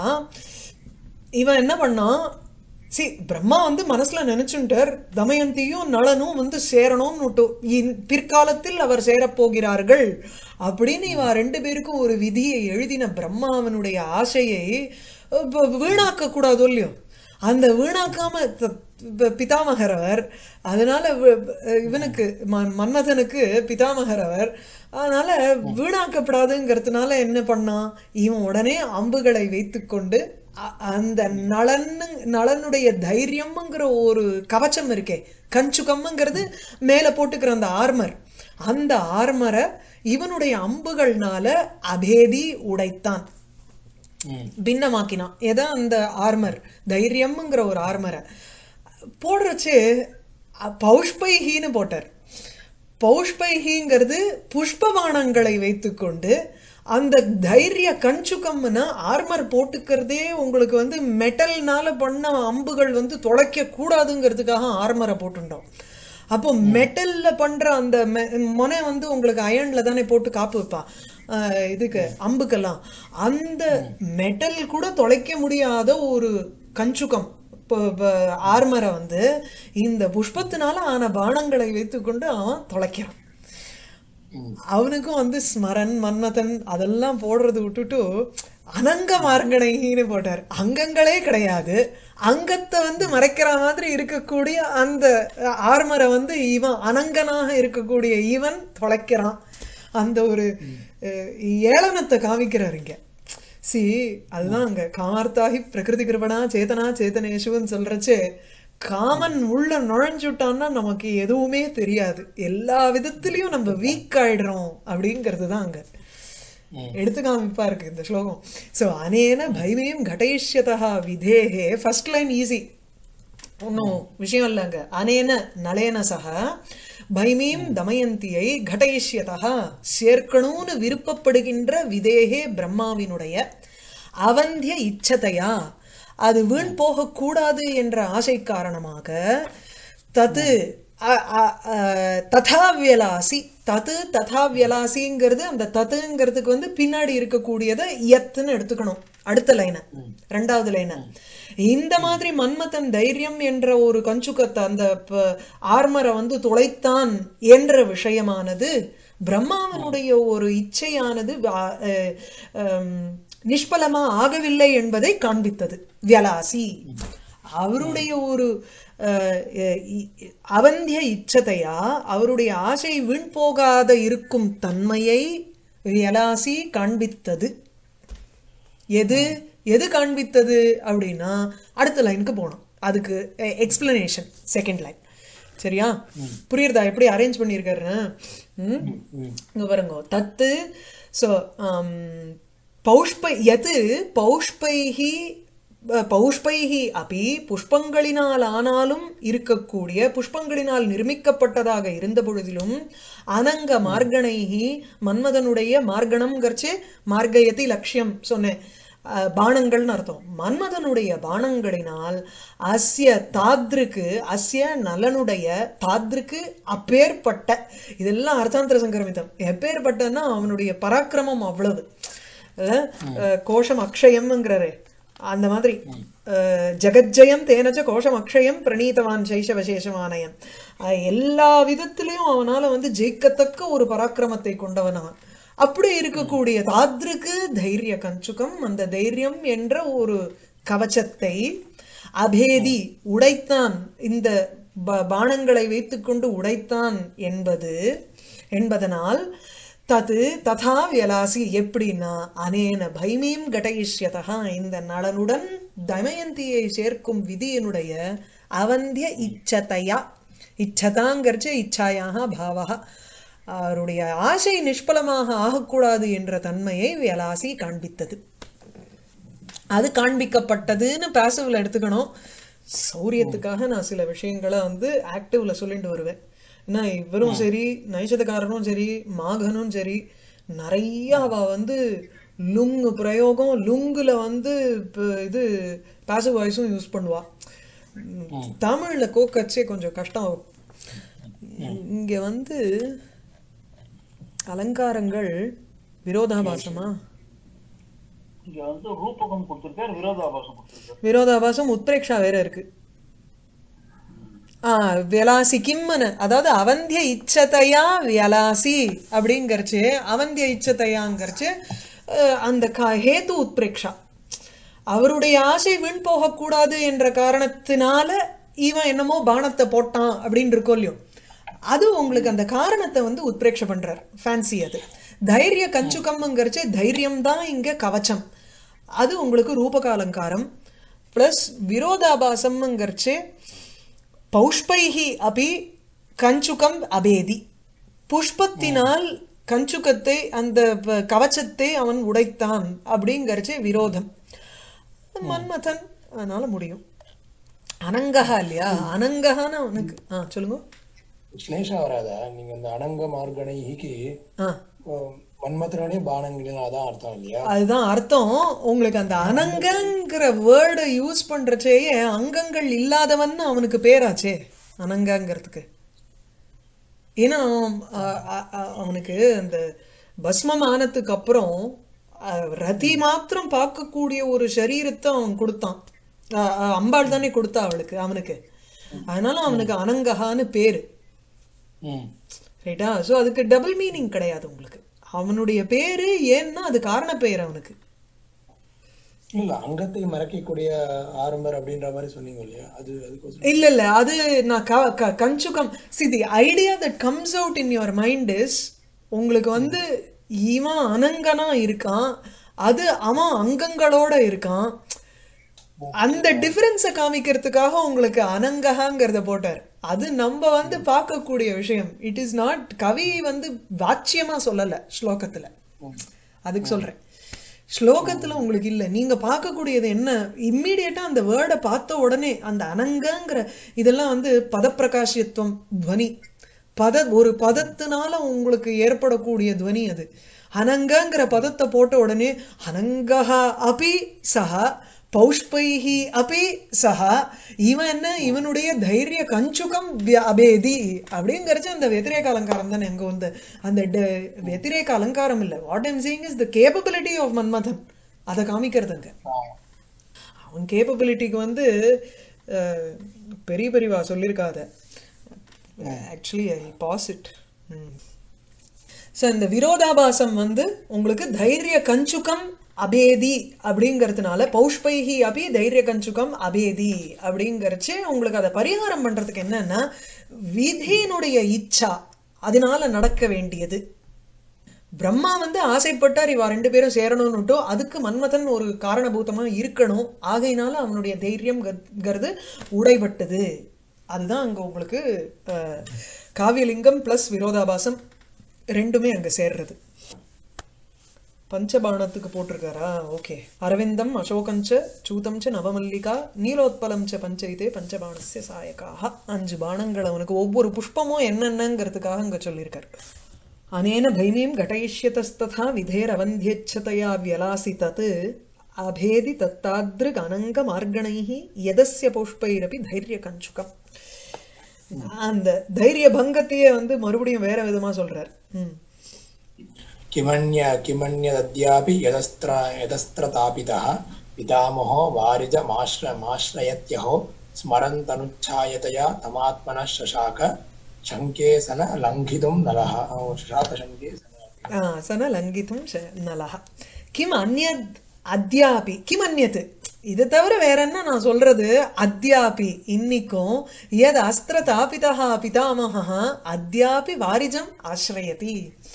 இவன் என்ன பண்ணான் சி பிரம்மா வந்து மனசுல நினைச்சுட்டார் தமயந்தியும் நளனும் வந்து சேரணும்னு பிற்காலத்தில் அவர் சேரப் போகிறார்கள் அப்படின்னு இவ ரெண்டு பேருக்கும் ஒரு விதியை எழுதின பிரம்மாவனுடைய ஆசையை அஹ், வ- வீணாக்க கூடாதோ இல்லையோ அந்த வீணாக்காம த- ப- பிதாமகரவர் அதனால வி- இவனுக்கு ம- மன்மதனுக்கு பிதாமகரவர் அதனால வீணாக்கப்படாதுங்கிறதுனால என்ன பண்ணான் இவன் உடனே அம்புகளை வைத்துக்கொண்டு அ- அந்த நலன் நலனுடைய தைரியம்ங்கிற ஒரு கவச்சம் இருக்கே கஞ்சுகம்ங்கிறது மேல போட்டுக்கிற அந்த ஆர்மர் அந்த ஆர்மரை இவனுடைய அம்புகள்னால அபேதி உடைத்தான் ம். பின்னமாக்கினான் எதை அந்த ஆர்மர் தைரியம்ங்கிற ஒரு ஆர்மரை போடுறச்சு அ- பௌஷ்பைஹின்னு போட்டார் பௌஷ்பைஹிங்கிறது புஷ்பபானங்களை வைத்துக்கொண்டு அந்த தைரிய கஞ்சுகம்னா ஆர்மர் போட்டுக்கிறதே உங்களுக்கு வந்து மெட்டல்னால பண்ண அம்புகள் வந்து தொலைக்க கூடாதுங்கிறதுக்காக ஆர்மரை போட்டுட்டோம் அப்போ மெட்டல்ல பண்ற அந்த மெ- மொனை வந்து உங்களுக்கு அயன்ல தானே போட்டு காப்பு வைப்பா ஆஹ் இதுக்கு அம்புக்கெல்லாம் அந்த மெட்டல் கூட தொலைக்க முடியாத ஒரு கஞ்சுகம் ஆர்மரை வந்து இந்த புஷ்பத்தினால ஆன பானங்களை வைத்துக்கொண்டு அவன் தொலைக்கிறான் ம். அவனுக்கும் வந்து ஸ்மரன் மன்மதன் அதெல்லாம் போடுறது விட்டுட்டு அனங்க மார்கணைன்னு போட்டார் அங்கங்களே கிடையாது அங்கத்தை வந்து மறைக்கிற மாதிரி இருக்கக்கூடிய அந்த ஆர்மரை வந்து இவன் அனங்கனாக இருக்கக்கூடிய இவன் தொலைக்கிறான் அந்த ஒரு அஹ், ஏளனத்தை காமிக்கிறார் இங்க சி அதுதான் அங்க காமார்த்தாகி பிரகிருதி கிருபனா சேதனா சேதனேஷுன்னு சொல்றச்சே காமன் உள்ள நுழைஞ்சுட்டான்னா நமக்கு எதுவுமே தெரியாது எல்லா விதத்திலயும் நம்ம வீக் ஆயிடுறோம் அப்படிங்கிறது தான் அங்க ம். எடுத்து காமிப்பா இருக்கு இந்த ஸ்லோகம் சோ அனேன பைமேம் கடயிஷ்யதா விதேகே ஃபர்ஸ்ட் லைன் ஈஸி ஒன்றும் விஷயம் இல்லைங்க அனேன நளேன சக பைமீம் தமயந்தியை கடயிஷ்யதா சேர்க்கணும்னு விருப்பப்படுகின்ற விதேகே பிரம்மாவினுடைய அவந்திய இச்சதையா அது வீண் போகக்கூடாது என்ற ஆசை காரணமாக தது அ- அ- அ- ததா வியலாசி தது ததா வியலாசிங்கிறது அந்த தத்துங்கிறதுக்கு வந்து பின்னாடி இருக்கக்கூடியதை எத்துன்னு எடுத்துக்கணும் அடுத்த லைனை ரெண்டாவது லைனை இந்த மாதிரி மன்மதன் தைரியம் என்ற ஒரு கஞ்சுக்கத்தை அந்த ஆர்மரை வந்து துளைத்தான் என்ற விஷயமானது பிரம்மாவனுடைய ஒரு இச்சையானது ஆ- அஹ், ஹம், நிஷ்பலமா ஆகவில்லை என்பதை காண்பித்தது வியலாசி அவருடைய ஒரு அஹ், இ- இ- அவந்திய இச்சதையா அவருடைய ஆசை வீண் போகாத இருக்கும் தன்மையை வியலாசி காண்பித்தது எது எது காண்பித்தது அப்படின்னா அடுத்த லைனுக்கு போகணும் அதுக்கு எக்ஸ்பிளனேஷன் செகண்ட் லைன் சரியா புரியுறதா எப்படி அரேஞ்ச் பண்ணியிருக்காருன்னு ம் ம் இங்க பாருங்க தத்து ஸோ பௌஷ்ப எது பௌஷ்பைஹி அஹ், பௌஷ்பைஹி அபி புஷ்பங்களினால் ஆனாலும் இருக்கக்கூடிய புஷ்பங்களினால் நிர்மிக்கப்பட்டதாக இருந்த பொழுதிலும் அனங்க மார்கணைஹி மன்மதனுடைய மார்கணம்ங்கிறச்சு மார்கயதி லட்சியம் சொன்னேன் அஹ், பாணங்கள்னு அர்த்தம் மன்மதனுடைய பாணங்களினால் அஸ்ய தாத்ருக்கு அஸ்ய நலனுடைய தாத்ருக்கு அப்பேற்பட்ட இதெல்லாம் அர்த்தாந்தர சங்கரமிதம் எப்பேற்பட்டன்னா அவனுடைய பராக்கிரமம் அவ்வளவு அஹ், அஹ், கோஷம் அக்ஷயம்ங்கிறாரே அந்த மாதிரி அஹ், ஜெகஜ்ஜயம் தேனச்ச கோஷம் அக்ஷயம் பிரணீதவான் சைஷவசேஷமானயன் அஹ், எல்லா விதத்திலையும் அவனால வந்து ஜெயிக்கத்தக்க ஒரு பராக்கிரமத்தை கொண்டவனான் அப்படி இருக்கக்கூடிய தாத்ருக்கு தைரிய கஞ்சுகம் அந்த தைரியம் என்ற ஒரு கவச்சத்தை அபேதி உடைத்தான் இந்த ப- பாணங்களை வைத்துக்கொண்டு உடைத்தான் என்பது என்பதனால் தது ததா வியலாசி எப்படின்னா அனேன பைமீம் கடயிஷ்யதா இந்த நலனுடன் தமயந்தியை சேர்க்கும் விதியினுடைய அவந்திய இச்சதையா இச்சதாங்கிறச்சு இச்சாயாக பாவகா அவருடைய ஆசை நிஷ்பலமாக ஆகக்கூடாது என்ற தன்மையை வியலாசி காண்பித்தது அது காண்பிக்கப்பட்டதுன்னு பாசிவ்ல எடுத்துக்கணும் சௌரியத்துக்காக நான் சில விஷயங்களை வந்து ஆக்டிவ்ல சொல்லிட்டு வருவேன் ஏன்னா இவரும் சரி நைஷதக்காரனும் சரி மாகனும் சரி நிறைய அவ வந்து லுங்கு பிரயோகம் லுங்குல வந்து இப்ப இது பாசிவ் வாய்ஸும் யூஸ் பண்ணுவா ம், தமிழ்ல கோக்கச்சே கொஞ்சம் கஷ்டம் இங்க வந்து அலங்காரங்கள் விரோதாபாசமா இங்க வந்து ரூபகம் கொடுத்திருக்காரு விரோதாபாசம் கொடுத்திருக்காரு விரோதாபாசம் உத்பிரேக்ஷா வேற இருக்கு ஆ வியலாசி கிம்மன அதாவது அவந்திய இச்சதையா வியலாசி அப்படிங்கறச்சு அவந்திய இச்சதையாங்கிறச்சு அஹ், அந்த கா- ஹேது உத்பிரேக்ஷா அவருடைய ஆசை வீண் போகக்கூடாது என்ற காரணத்தினால இவன் என்னமோ பானத்தை போட்டான் அப்படின்னு இருக்கோ இல்லையோ அது உங்களுக்கு அந்த காரணத்தை வந்து உத்பிரேக்ஷ பண்றார் ஃபேன்சி அது தைரிய கஞ்சுகம்ங்கிறச்சு தைரியம் தான் இங்க கவச்சம் அது உங்களுக்கு ரூபக அலங்காரம் பிளஸ் விரோதாபாசம்ங்கிறச்சு பௌஷ்பைஹி அபி கஞ்சுகம் அபேதி புஷ்பத்தினால் கஞ்சுகத்தை அந்த ப- கவச்சத்தை அவன் உடைத்தான் அப்படிங்கறச்சு விரோதம் மன்மதன் அதனால முடியும் அனங்கஹா இல்லையா அனங்கஹான்னு அவனுக்கு ஆ சொல்லுங்க ஸ்லேஷா வராதா நீங்க இந்த அனங்க மார்கணைக்கு ஆ மன்மத்தனுடைய பானங்களின் அதான் அர்த்தம் இல்லையா அதுதான் அர்த்தம் உங்களுக்கு அந்த அனங்கங்கிற வேர்டை யூஸ் பண்றச்சேயே அங்கங்கள் இல்லாதவன் அவனுக்கு பேராச்சே அனங்கங்கிறதுக்கு ஏன்னா அ- அ- அ- அவனுக்கு அந்த பஸ்மம் ஆனதுக்கு அப்புறம் அ, ரதி மாத்திரம் பார்க்கக்கூடிய ஒரு சரீரத்தை அவன் கொடுத்தான் அ, அ, அம்பாள் தானே கொடுத்தா அவளுக்கு அவனுக்கு அதனால அவனுக்கு அனங்கஹான்னு பேரு ம் ரைட்டா சோ அதுக்கு டபுள் மீனிங் கிடையாது உங்களுக்கு அவனுடைய பேரு ஏன்னா அது காரண பெயர் அவனுக்கு இல்ல அங்கத்தை மறைக்கக்கூடிய ஆரம்பர் அப்படின்ற மாதிரி சொன்னீங்க இல்லையா அது அதுக்கோசரம் இல்ல இல்ல அது நான் க- க- கஞ்சுகம் see the idea that comes out in your mind is உங்களுக்கு வந்து இவன் அனங்கனா இருக்கான் அது அவன் அங்கங்களோட இருக்கான் அந்த டிஃபரன்ஸை காமிக்கிறதுக்காக உங்களுக்கு அனங்ககாங்கிறத போட்டார் அது நம்ம வந்து பார்க்கக்கூடிய விஷயம் இட் இஸ் நாட் கவி வந்து வாச்சியமா சொல்லல ஸ்லோகத்துல அதுக்கு சொல்றேன் ஸ்லோகத்துல உங்களுக்கு இல்ல நீங்க பார்க்கக்கூடியது என்ன இம்மீடியட்டா அந்த வேர்டை பார்த்த உடனே அந்த அனங்கங்கிற இதெல்லாம் வந்து பதப்பிரகாசியத்துவம் துவனி பத ஒரு பதத்தினால உங்களுக்கு ஏற்படக்கூடிய துவனி அது அனங்கங்கிற பதத்தை போட்ட உடனே அனங்கஹா அபி சஹா பௌஷ்பைஹி அபி சஹா இவன் என்ன இவனுடைய தைரிய கஞ்சுகம் விய- அபேதி அப்படிங்கறச்சு அந்த வெத்திரேக அலங்காரம் தானே அங்க வந்து அந்த ட- வெத்திரேக அலங்காரம் இல்ல what I'm saying is the capability of Manmathan அதை காமிக்கிறதுங்க அவன் கேப்பபிலிட்டிக்கு வந்து அஹ், பெரிய பெரியவா சொல்லியிருக்காத actually I pass it so இந்த விரோதாபாசம் வந்து உங்களுக்கு தைரிய கஞ்சுகம் அபேதி அப்படிங்கறதுனால பௌஷ்பைஹி அபி தைரிய கஞ்சுகம் அபேதி அப்படிங்கறச்சு உங்களுக்கு அதை பரிகாரம் பண்றதுக்கு என்னன்னா விதியினுடைய இச்சா அதனால நடக்க வேண்டியது பிரம்மா வந்து ஆசைப்பட்டார் இவா ரெண்டு பேரும் சேரணும்னுட்டோ அதுக்கு மன்மதன் ஒரு காரணபூதமா இருக்கணும் ஆகையினால அவனுடைய தைரியம் கர்து உடைபட்டது அதுதான் அங்க உங்களுக்கு அஹ், காவியலிங்கம் பிளஸ் விரோதாபாசம் ரெண்டுமே அங்க சேர்றது பஞ்சபாணத்துக்கு போட்டிருக்காரா ஓகே அரவிந்தம் அசோகஞ்ச சூதம் ச நவமல்லிகா நீலோத்பலம் ச பஞ்சைதே பஞ்சபாணஸ்ய சாயகாக அஞ்சு பானங்கள் அவனுக்கு ஒவ்வொரு புஷ்பமும் என்னென்னங்கிறதுக்காக அங்க சொல்லியிருக்காரு அனேன भैमीं घटयिष्यतस्तथा विधेरवन्ध्यच्छतया व्यलासि तत् अभेदि तत्तादृक् अनङ्गमार्गणैः यदस्य पुष्पैरपि தைரியகஞ்சுகம் அந்த தைரிய பங்கத்தையே வந்து மறுபடியும் வேற விதமா சொல்றார் ம் किमन्य किमन्यदद्यापि यदस्त्र यदस्त्रतापितः पितामहो वारिजमाश्रमाश्रयत्यहो स्मरन्तनुच्छायतया तमात्मनः शशाक शङ्केसन लङ्घितुं नलः शशाकशङ्के ஆ, சன லங்கித்தும் ச- நலஹ கிம் அந்யத் அத்யாபி கிம் அந்யத் இது தவிர வேற என்ன நான் சொல்றது அத்யாபி இன்னிக்கும் எத் அஸ்திர தாபிதா பிதாமகா அத்யாபி வாரிஜம் ஆசிரயதி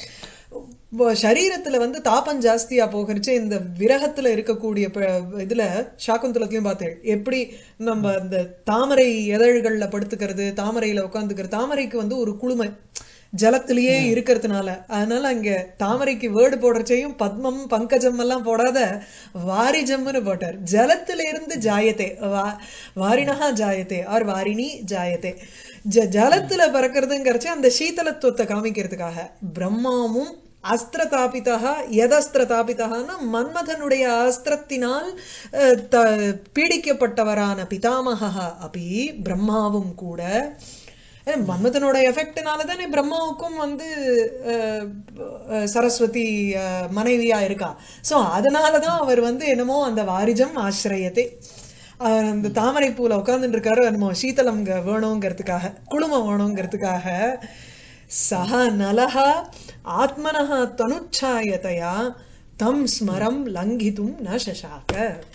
வ- சரீரத்துல வந்து தாபம் ஜாஸ்தியா போகிறச்சு இந்த விரகத்துல இருக்கக்கூடிய ப- இதுல சாக்குந்தலத்தையும் பார்த்தேன் எப்படி நம்ம அந்த தாமரை இதழ்கள்ல படுத்துக்கிறது தாமரையில உட்காந்துக்கிறது தாமரைக்கு வந்து ஒரு குளுமை ஜலத்திலேயே இருக்கிறதுனால அதனால அங்க தாமரைக்கு வேர்டு போடுறச்சையும் பத்மம் பங்கஜம் எல்லாம் போடாத வாரிஜம்னு போட்டார் ஜலத்தில இருந்து ஜாயத்தே வா- வாரிணஹா ஜாயத்தே ஆர் வாரிணி ஜாயத்தே ஜ ஜலத்துல பறக்கிறதுங்கிறச்சு அந்த சீதலத்துவத்தை காமிக்கிறதுக்காக பிரம்மாவும் அஸ்திர தாபிதா எதஸ்திர தாபிதகான்னா மன்மதனுடைய அஸ்திரத்தினால் அஹ், த- பீடிக்கப்பட்டவரான பிதாமகா அபி பிரம்மாவும் கூட ஏன் மன்மதனோட எஃபெக்ட்னால தானே பிரம்மாவுக்கும் வந்து அஹ், அஹ், சரஸ்வதி அஹ், மனைவியா இருக்கா சோ அதனாலதான் அவர் வந்து என்னமோ அந்த வாரிஜம் ஆசிரியத்தை அஹ், அந்த தாமரை பூல உட்கார்ந்துட்டு இருக்காரு என்னமோ சீதளம் இங்க வேணுங்கிறதுக்காக குழுமம் வேணுங்கிறதுக்காக சஹ நலஹ ஆத்மனஹ தனுச்சாயதையா தம் ஸ்மரம் லங்கிதும் ந சசாக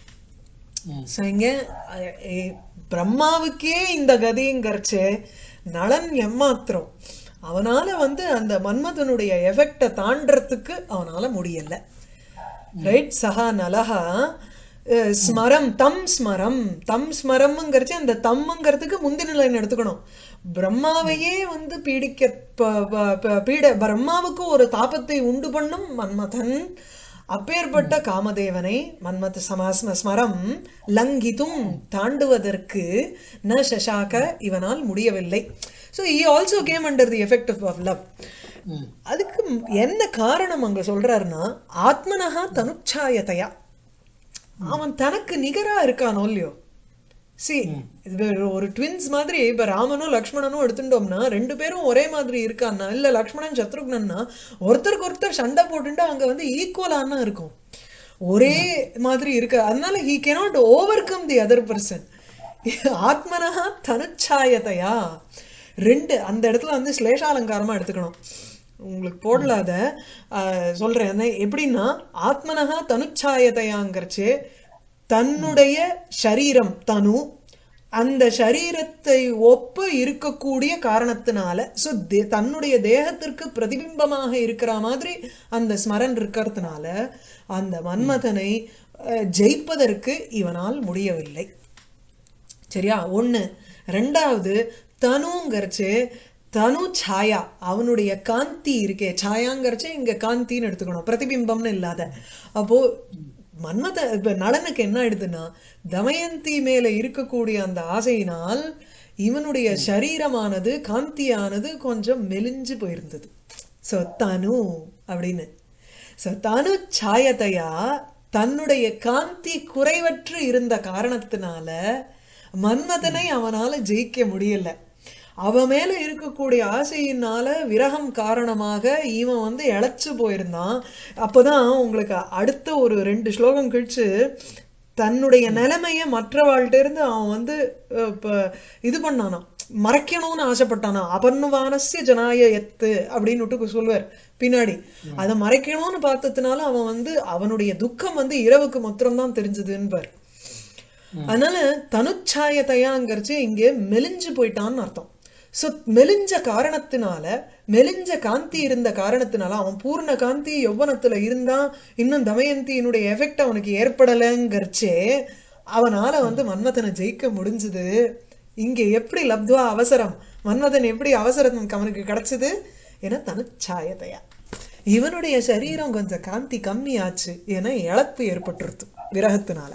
So, இங்க அஹ், எ- பிரம்மாவுக்கே இந்த கதிங்கிறச்சு நளன் எம்மாத்திரம் அவனால வந்து அந்த மன்மதனுடைய எஃபெக்ட தாண்டறதுக்கு அவனால முடியல ரைட் சஹா நலஹா அஹ், ஸ்மரம் தம் ஸ்மரம் தம் ஸ்மரம்ங்கிறச்சு அந்த தம்ங்கிறதுக்கு முந்தின லைன் எடுத்துக்கணும் பிரம்மாவையே வந்து பீடிக்க ப- ப- ப- பீட பிரம்மாவுக்கு ஒரு தாபத்தை உண்டு பண்ணும் மன்மதன் அப்பேற்பட்ட காமதேவனை மன்மத சமாஸ்ம ஸ்மரம் லங்கித்தும் தாண்டுவதற்கு ந சசாக இவனால் முடியவில்லை so he also came under the effect of love அதுக்கு என்ன காரணம் அங்க சொல்றாருன்னா ஆத்மனஹா தனுச்சாயதையா அவன் தனக்கு நிகரா இருக்கானோ இல்லையோ சி இது ஒரு ட்வின்ஸ் மாதிரி இப்ப ராமனும் லக்ஷ்மணனும் எடுத்துட்டோம்னா ரெண்டு பேரும் ஒரே மாதிரி இருக்கான்னா இல்ல லக்ஷ்மணன் சத்ருக்னன்னா ஒருத்தருக்கு ஒருத்தர் சண்டை போட்டுட்டு அங்க வந்து ஈக்குவலானா இருக்கும் ஒரே மாதிரி இருக்கு அதனால he cannot overcome the other person ஆத்மனஹா தனுச்சாயதையா ரெண்டு அந்த இடத்துல வந்து ஸ்லேஷாலங்காரமா எடுத்துக்கணும் உங்களுக்கு போடலாத சொல்றேன் என்ன எப்படின்னா ஆத்மனஹா தனுச்சாயதையாங்கிறச்சு தன்னுடைய சரீரம் தனு அந்த சரீரத்தை ஒப்பு இருக்கக்கூடிய காரணத்தினால சோ தன்னுடைய தேகத்திற்கு பிரதிபிம்பமாக இருக்கிற மாதிரி அந்த ஸ்மரன் இருக்கிறதுனால அந்த மன்மதனை அஹ், ஜெயிப்பதற்கு இவனால் முடியவில்லை சரியா ஒண்ணு ரெண்டாவது தனுங்கிறச்சு தனு சாயா அவனுடைய காந்தி இருக்கே சாயாங்கிறச்ச இங்க காந்தின்னு எடுத்துக்கணும் பிரதிபிம்பம்னு இல்லாத அப்போ மன்மத இப்ப நளனுக்கு என்ன ஆயிடுதுன்னா தமயந்தி மேல இருக்கக்கூடிய அந்த ஆசையினால் இவனுடைய சரீரமானது காந்தியானது கொஞ்சம் மெலிஞ்சு போயிருந்தது சோ தனு அப்படின்னு சோ தனு சாயத்தையா தன்னுடைய காந்தி குறைவற்று இருந்த காரணத்தினால மன்மதனை அவனால ஜெயிக்க முடியல அவன் மேல இருக்கக்கூடிய ஆசையினால விரகம் காரணமாக இவன் வந்து இழைச்சு போயிருந்தான் அப்போதான் உங்களுக்கு அடுத்த ஒரு ரெண்டு ஸ்லோகம் கழிச்சு தன்னுடைய நிலைமைய மற்றவாள்கிட்ட இருந்து அவன் வந்து அஹ், இப்ப இது பண்ணானாம் மறைக்கணும்னு ஆசைப்பட்டானா அபர்ணுவானசிய ஜனாய எத்து அப்படின்னு சொல்லுவார் பின்னாடி அதை மறைக்கணும்னு பார்த்ததுனால அவன் வந்து அவனுடைய துக்கம் வந்து இரவுக்கு மாத்திரம்தான் தெரிஞ்சதுன்னு அதனால தனுச்சாயத்தையாங்கிறச்சு இங்க மெலிஞ்சு போயிட்டான்னு அர்த்தம் சோ மெலிஞ்ச காரணத்தினால மெலிஞ்ச காந்தி இருந்த காரணத்தினால அவன் பூர்ண காந்தி யௌவனத்துல இருந்தான் இன்னும் தமயந்தியினுடைய எஃபெக்ட் அவனுக்கு ஏற்படலைங்கிறச்சே அவனால வந்து மன்மதனை ஜெயிக்க முடிஞ்சது இங்க எப்படி லப்துவா அவசரம் மன்மதன் எப்படி அவசரம் அவனுக்கு கிடைச்சது ஏன்னா தனுச்சாயத்தையா இவனுடைய சரீரம் கொஞ்சம் காந்தி கம்மியாச்சு ஏன்னா இழப்பு ஏற்பட்டுருது விரகத்தினால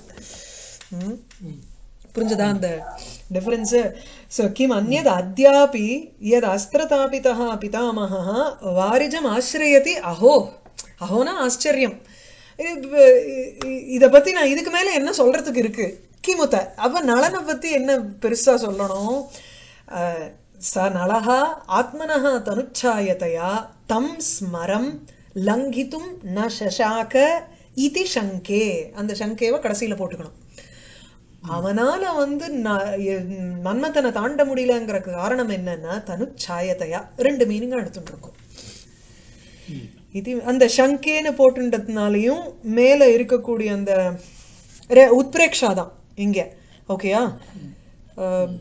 ம் புரிஞ்சதா அந்த டிஃபரன்ஸ் ஸோ கிம் அந்யத் அத்யாபி யத் அஸ்திரதாபிதः பிதாமகः வாரிஜம் ஆசிரியதி அஹோ அஹோனா ஆச்சரியம் இது- இ- இத பத்தி நான் இதுக்கு மேல என்ன சொல்றதுக்கு இருக்கு கிமுத்த அப்ப நளனை பத்தி என்ன பெருசா சொல்லணும் அஹ், ச நளஹா ஆத்மனஹ தனுச்சாயதையா தம் ஸ்மரம் லங்கித்தும் ந சசாக இதி சங்கே அந்த சங்கேவை கடைசியில போட்டுக்கணும் அவனால வந்து ந- எ- மன்மதனை தாண்ட முடியலங்கிற காரணம் என்னன்னா தனுச்சாயத்தையா ரெண்டு மீனிங்கா எடுத்துட்டு இருக்கோம் இது அந்த சங்கேன்னு போட்டுன்றதுனாலையும் மேல இருக்கக்கூடிய அந்த ரெ- உத்பிரேக்ஷா தான் இங்க ஓகேயா அஹ்,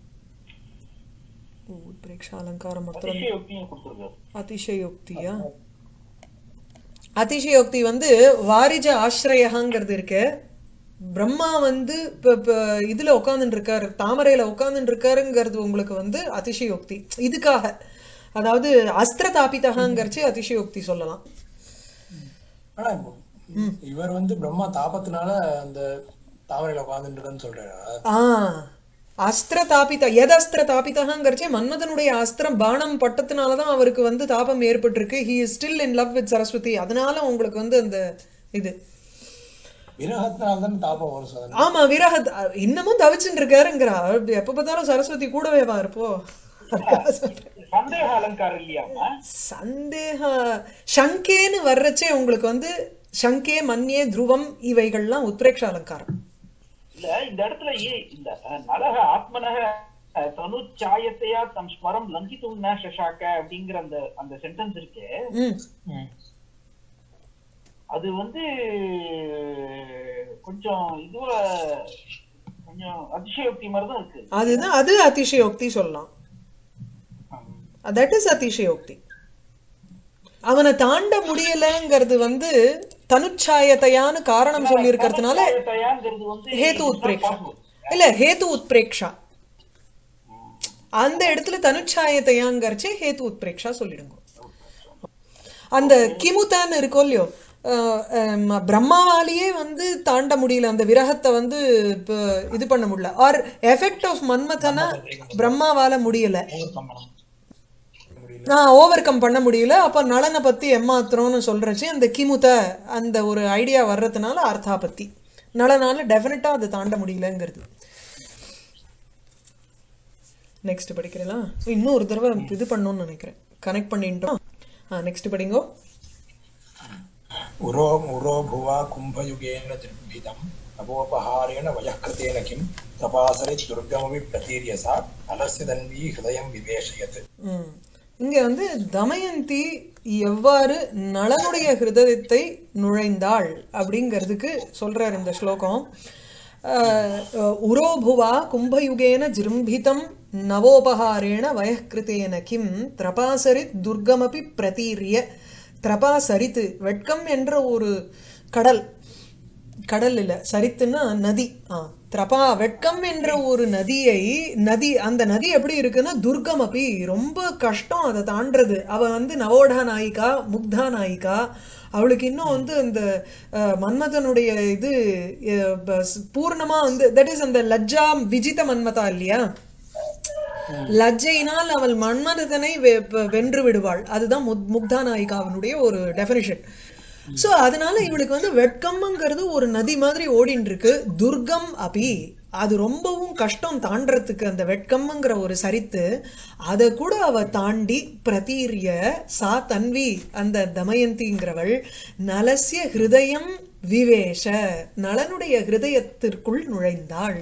உத்பிரேக்ஷா அலங்காரம் மாத்திரம் அதிசயோக்தியும் கொடுத்துருக்காரு அதிசயோக்தியா அதிசயோக்தி வந்து வாரிஜ ஆசிரயங்கிறது இருக்கு பிரம்மா வந்து இப்ப இப்ப இதுல உட்கார்ந்துட்டு இருக்காரு தாமரையில உட்கார்ந்துட்டு இருக்காருங்கிறது உங்களுக்கு வந்து அதிசயோக்தி இதுக்காக அதாவது அஸ்திர தாபிதகாங்கிறச்சு அதிசயோக்தி சொல்லலாம் ஆனா இப்போ இவர் வந்து பிரம்மா தாபத்தினால அந்த தாமரையில உட்கார்ந்துட்டு இருக்கேன்னு சொல்றாரு ஆ அஸ்திர தாபித எது அஸ்திர தாபிதகாங்கிறச்சே மன்மதனுடைய அஸ்திரம் பானம் பட்டத்தினாலதான் அவருக்கு வந்து தாபம் ஏற்பட்டிருக்கு he is still in love with Saraswati அதனால உங்களுக்கு வந்து அந்த இது விரகத்தினால தான் தாபம் வரும் சார் ஆமா விரக இன்னமும் தவிச்சுட்டு இருக்காருங்கிறா எப்ப பார்த்தாலும் சரஸ்வதி கூடவே வா இருப்போ சந்தேக அலங்காரம் இல்லையாமா சந்தேக சங்கேன்னு வர்றச்சே உங்களுக்கு வந்து சங்கே மன்யே துருவம் இவைகள்லாம் உத்ரேக்ஷ அலங்காரம் இல்ல இந்த இடத்துல ஏ இந்த அஹ், நலக ஆத்மனக அஹ், தனு சாயத்தையா தம் ஸ்மரம் லங்கித்தும் ந சசாக்க அப்படிங்கிற அந்த அந்த சென்டென்ஸ் இருக்கு ம் அது வந்து கொஞ்சம் இதுவா கொஞ்சம் அதிசயோக்தி மாதிரி தான் இருக்கு அதுதான் அது அதிசயோக்தி சொல்லலாம் தட் இஸ் அதிசயோக்தி அவனை தாண்ட முடியலங்கிறது வந்து தனுச்சாயத்தையான்னு காரணம் சொல்லி இருக்கிறதுனால தயாங்கிறது வந்து ஹேத்து உத்பிரேக்ஷா இல்ல ஹேத்து உத்பிரேக்ஷா அந்த இடத்துல தனுச்சாயத்தையாங்கிறச்சே ஹேத்து உத்பிரேக்ஷா சொல்லிடுங்க அந்த கிமுத்தான்னு இருக்கோ இல்லையோ அஹ், அஹ், பிரம்மாவாலேயே வந்து தாண்ட முடியல அந்த விரகத்தை வந்து இப்ப இது பண்ண முடியல ஆர் எஃபெக்ட் ஆஃப் மன்மதனா பிரம்மாவால முடியல நான் ஓவர் கம் பண்ண முடியல அப்ப நளனை பத்தி எம்மாத்திரம்னு சொல்றச்சு அந்த கிமுத அந்த ஒரு ஐடியா வர்றதுனால அர்த்தாபத்தி நளனால டெஃபினட்டா அதை தாண்ட முடியலங்கிறது நெக்ஸ்ட் படிக்கிறீங்களா இன்னும் ஒரு தடவை இது பண்ணணும்னு நினைக்கிறேன் கனெக்ட் பண்ணிட்டோம் நெக்ஸ்ட் படிங்கோ उरो उरो भुवा कुम्भयुगेन दृग्भिदम् नवोपहारेण वयःकृतेन किं तपासरित् दुर्गमपि प्रतीर्य सा नलस्य तन्वी हृदयं विवेशयत् ம். இங்க வந்து தமயந்தி எவ்வாறு நளனுடைய ஹிருதயத்தை நுழைந்தாள் அப்படிங்கிறதுக்கு சொல்றார் இந்த ஸ்லோகம் அஹ், உரோபுவா கும்பயுகேன ஜிரும்பிதம் நவோபகாரேண வயக்கிருத்தேன கிம் திரபாசரித் துர்கமபி பிரதீரிய திரபாசரித்து வெட்கம் என்ற ஒரு கடல் கடல் இல்ல சரித்துன்னா நதி ஆ திரபா வெட்கம் என்ற ஒரு நதியை நதி அந்த நதி எப்படி இருக்குன்னா துர்கம் அப்படி ரொம்ப கஷ்டம் அதை தாண்டறது அவ வந்து நவோடா நாயிகா முக்தா நாயிகா அவளுக்கு இன்னும் வந்து அந்த அஹ், மன்மதனுடைய இது அஹ், ப- பூர்ணமா வந்து தட் இஸ் அந்த லஜ்ஜா விஜித மன்மதா இல்லையா லஜ்ஜையினால் அவள் மன்மதனை வெ- வெ- வென்று விடுவாள் அதுதான் முக்- முக்தா நாயிகாவினுடைய ஒரு டெஃபினிஷன் சோ அதனால இவளுக்கு வந்து வெட்கம்ங்கிறது ஒரு நதி மாதிரி ஓடின்னு இருக்கு துர்கம் அபி அது ரொம்பவும் கஷ்டம் தாண்டறதுக்கு அந்த வெட்கம்ங்கிற ஒரு சரித்து அதை கூட அவ தாண்டி பிரதீரிய சா தன்வி அந்த தமயந்திங்கிறவள் நலசிய ஹிருதயம் விவேஷ நலனுடைய ஹிருதயத்திற்குள் நுழைந்தாள்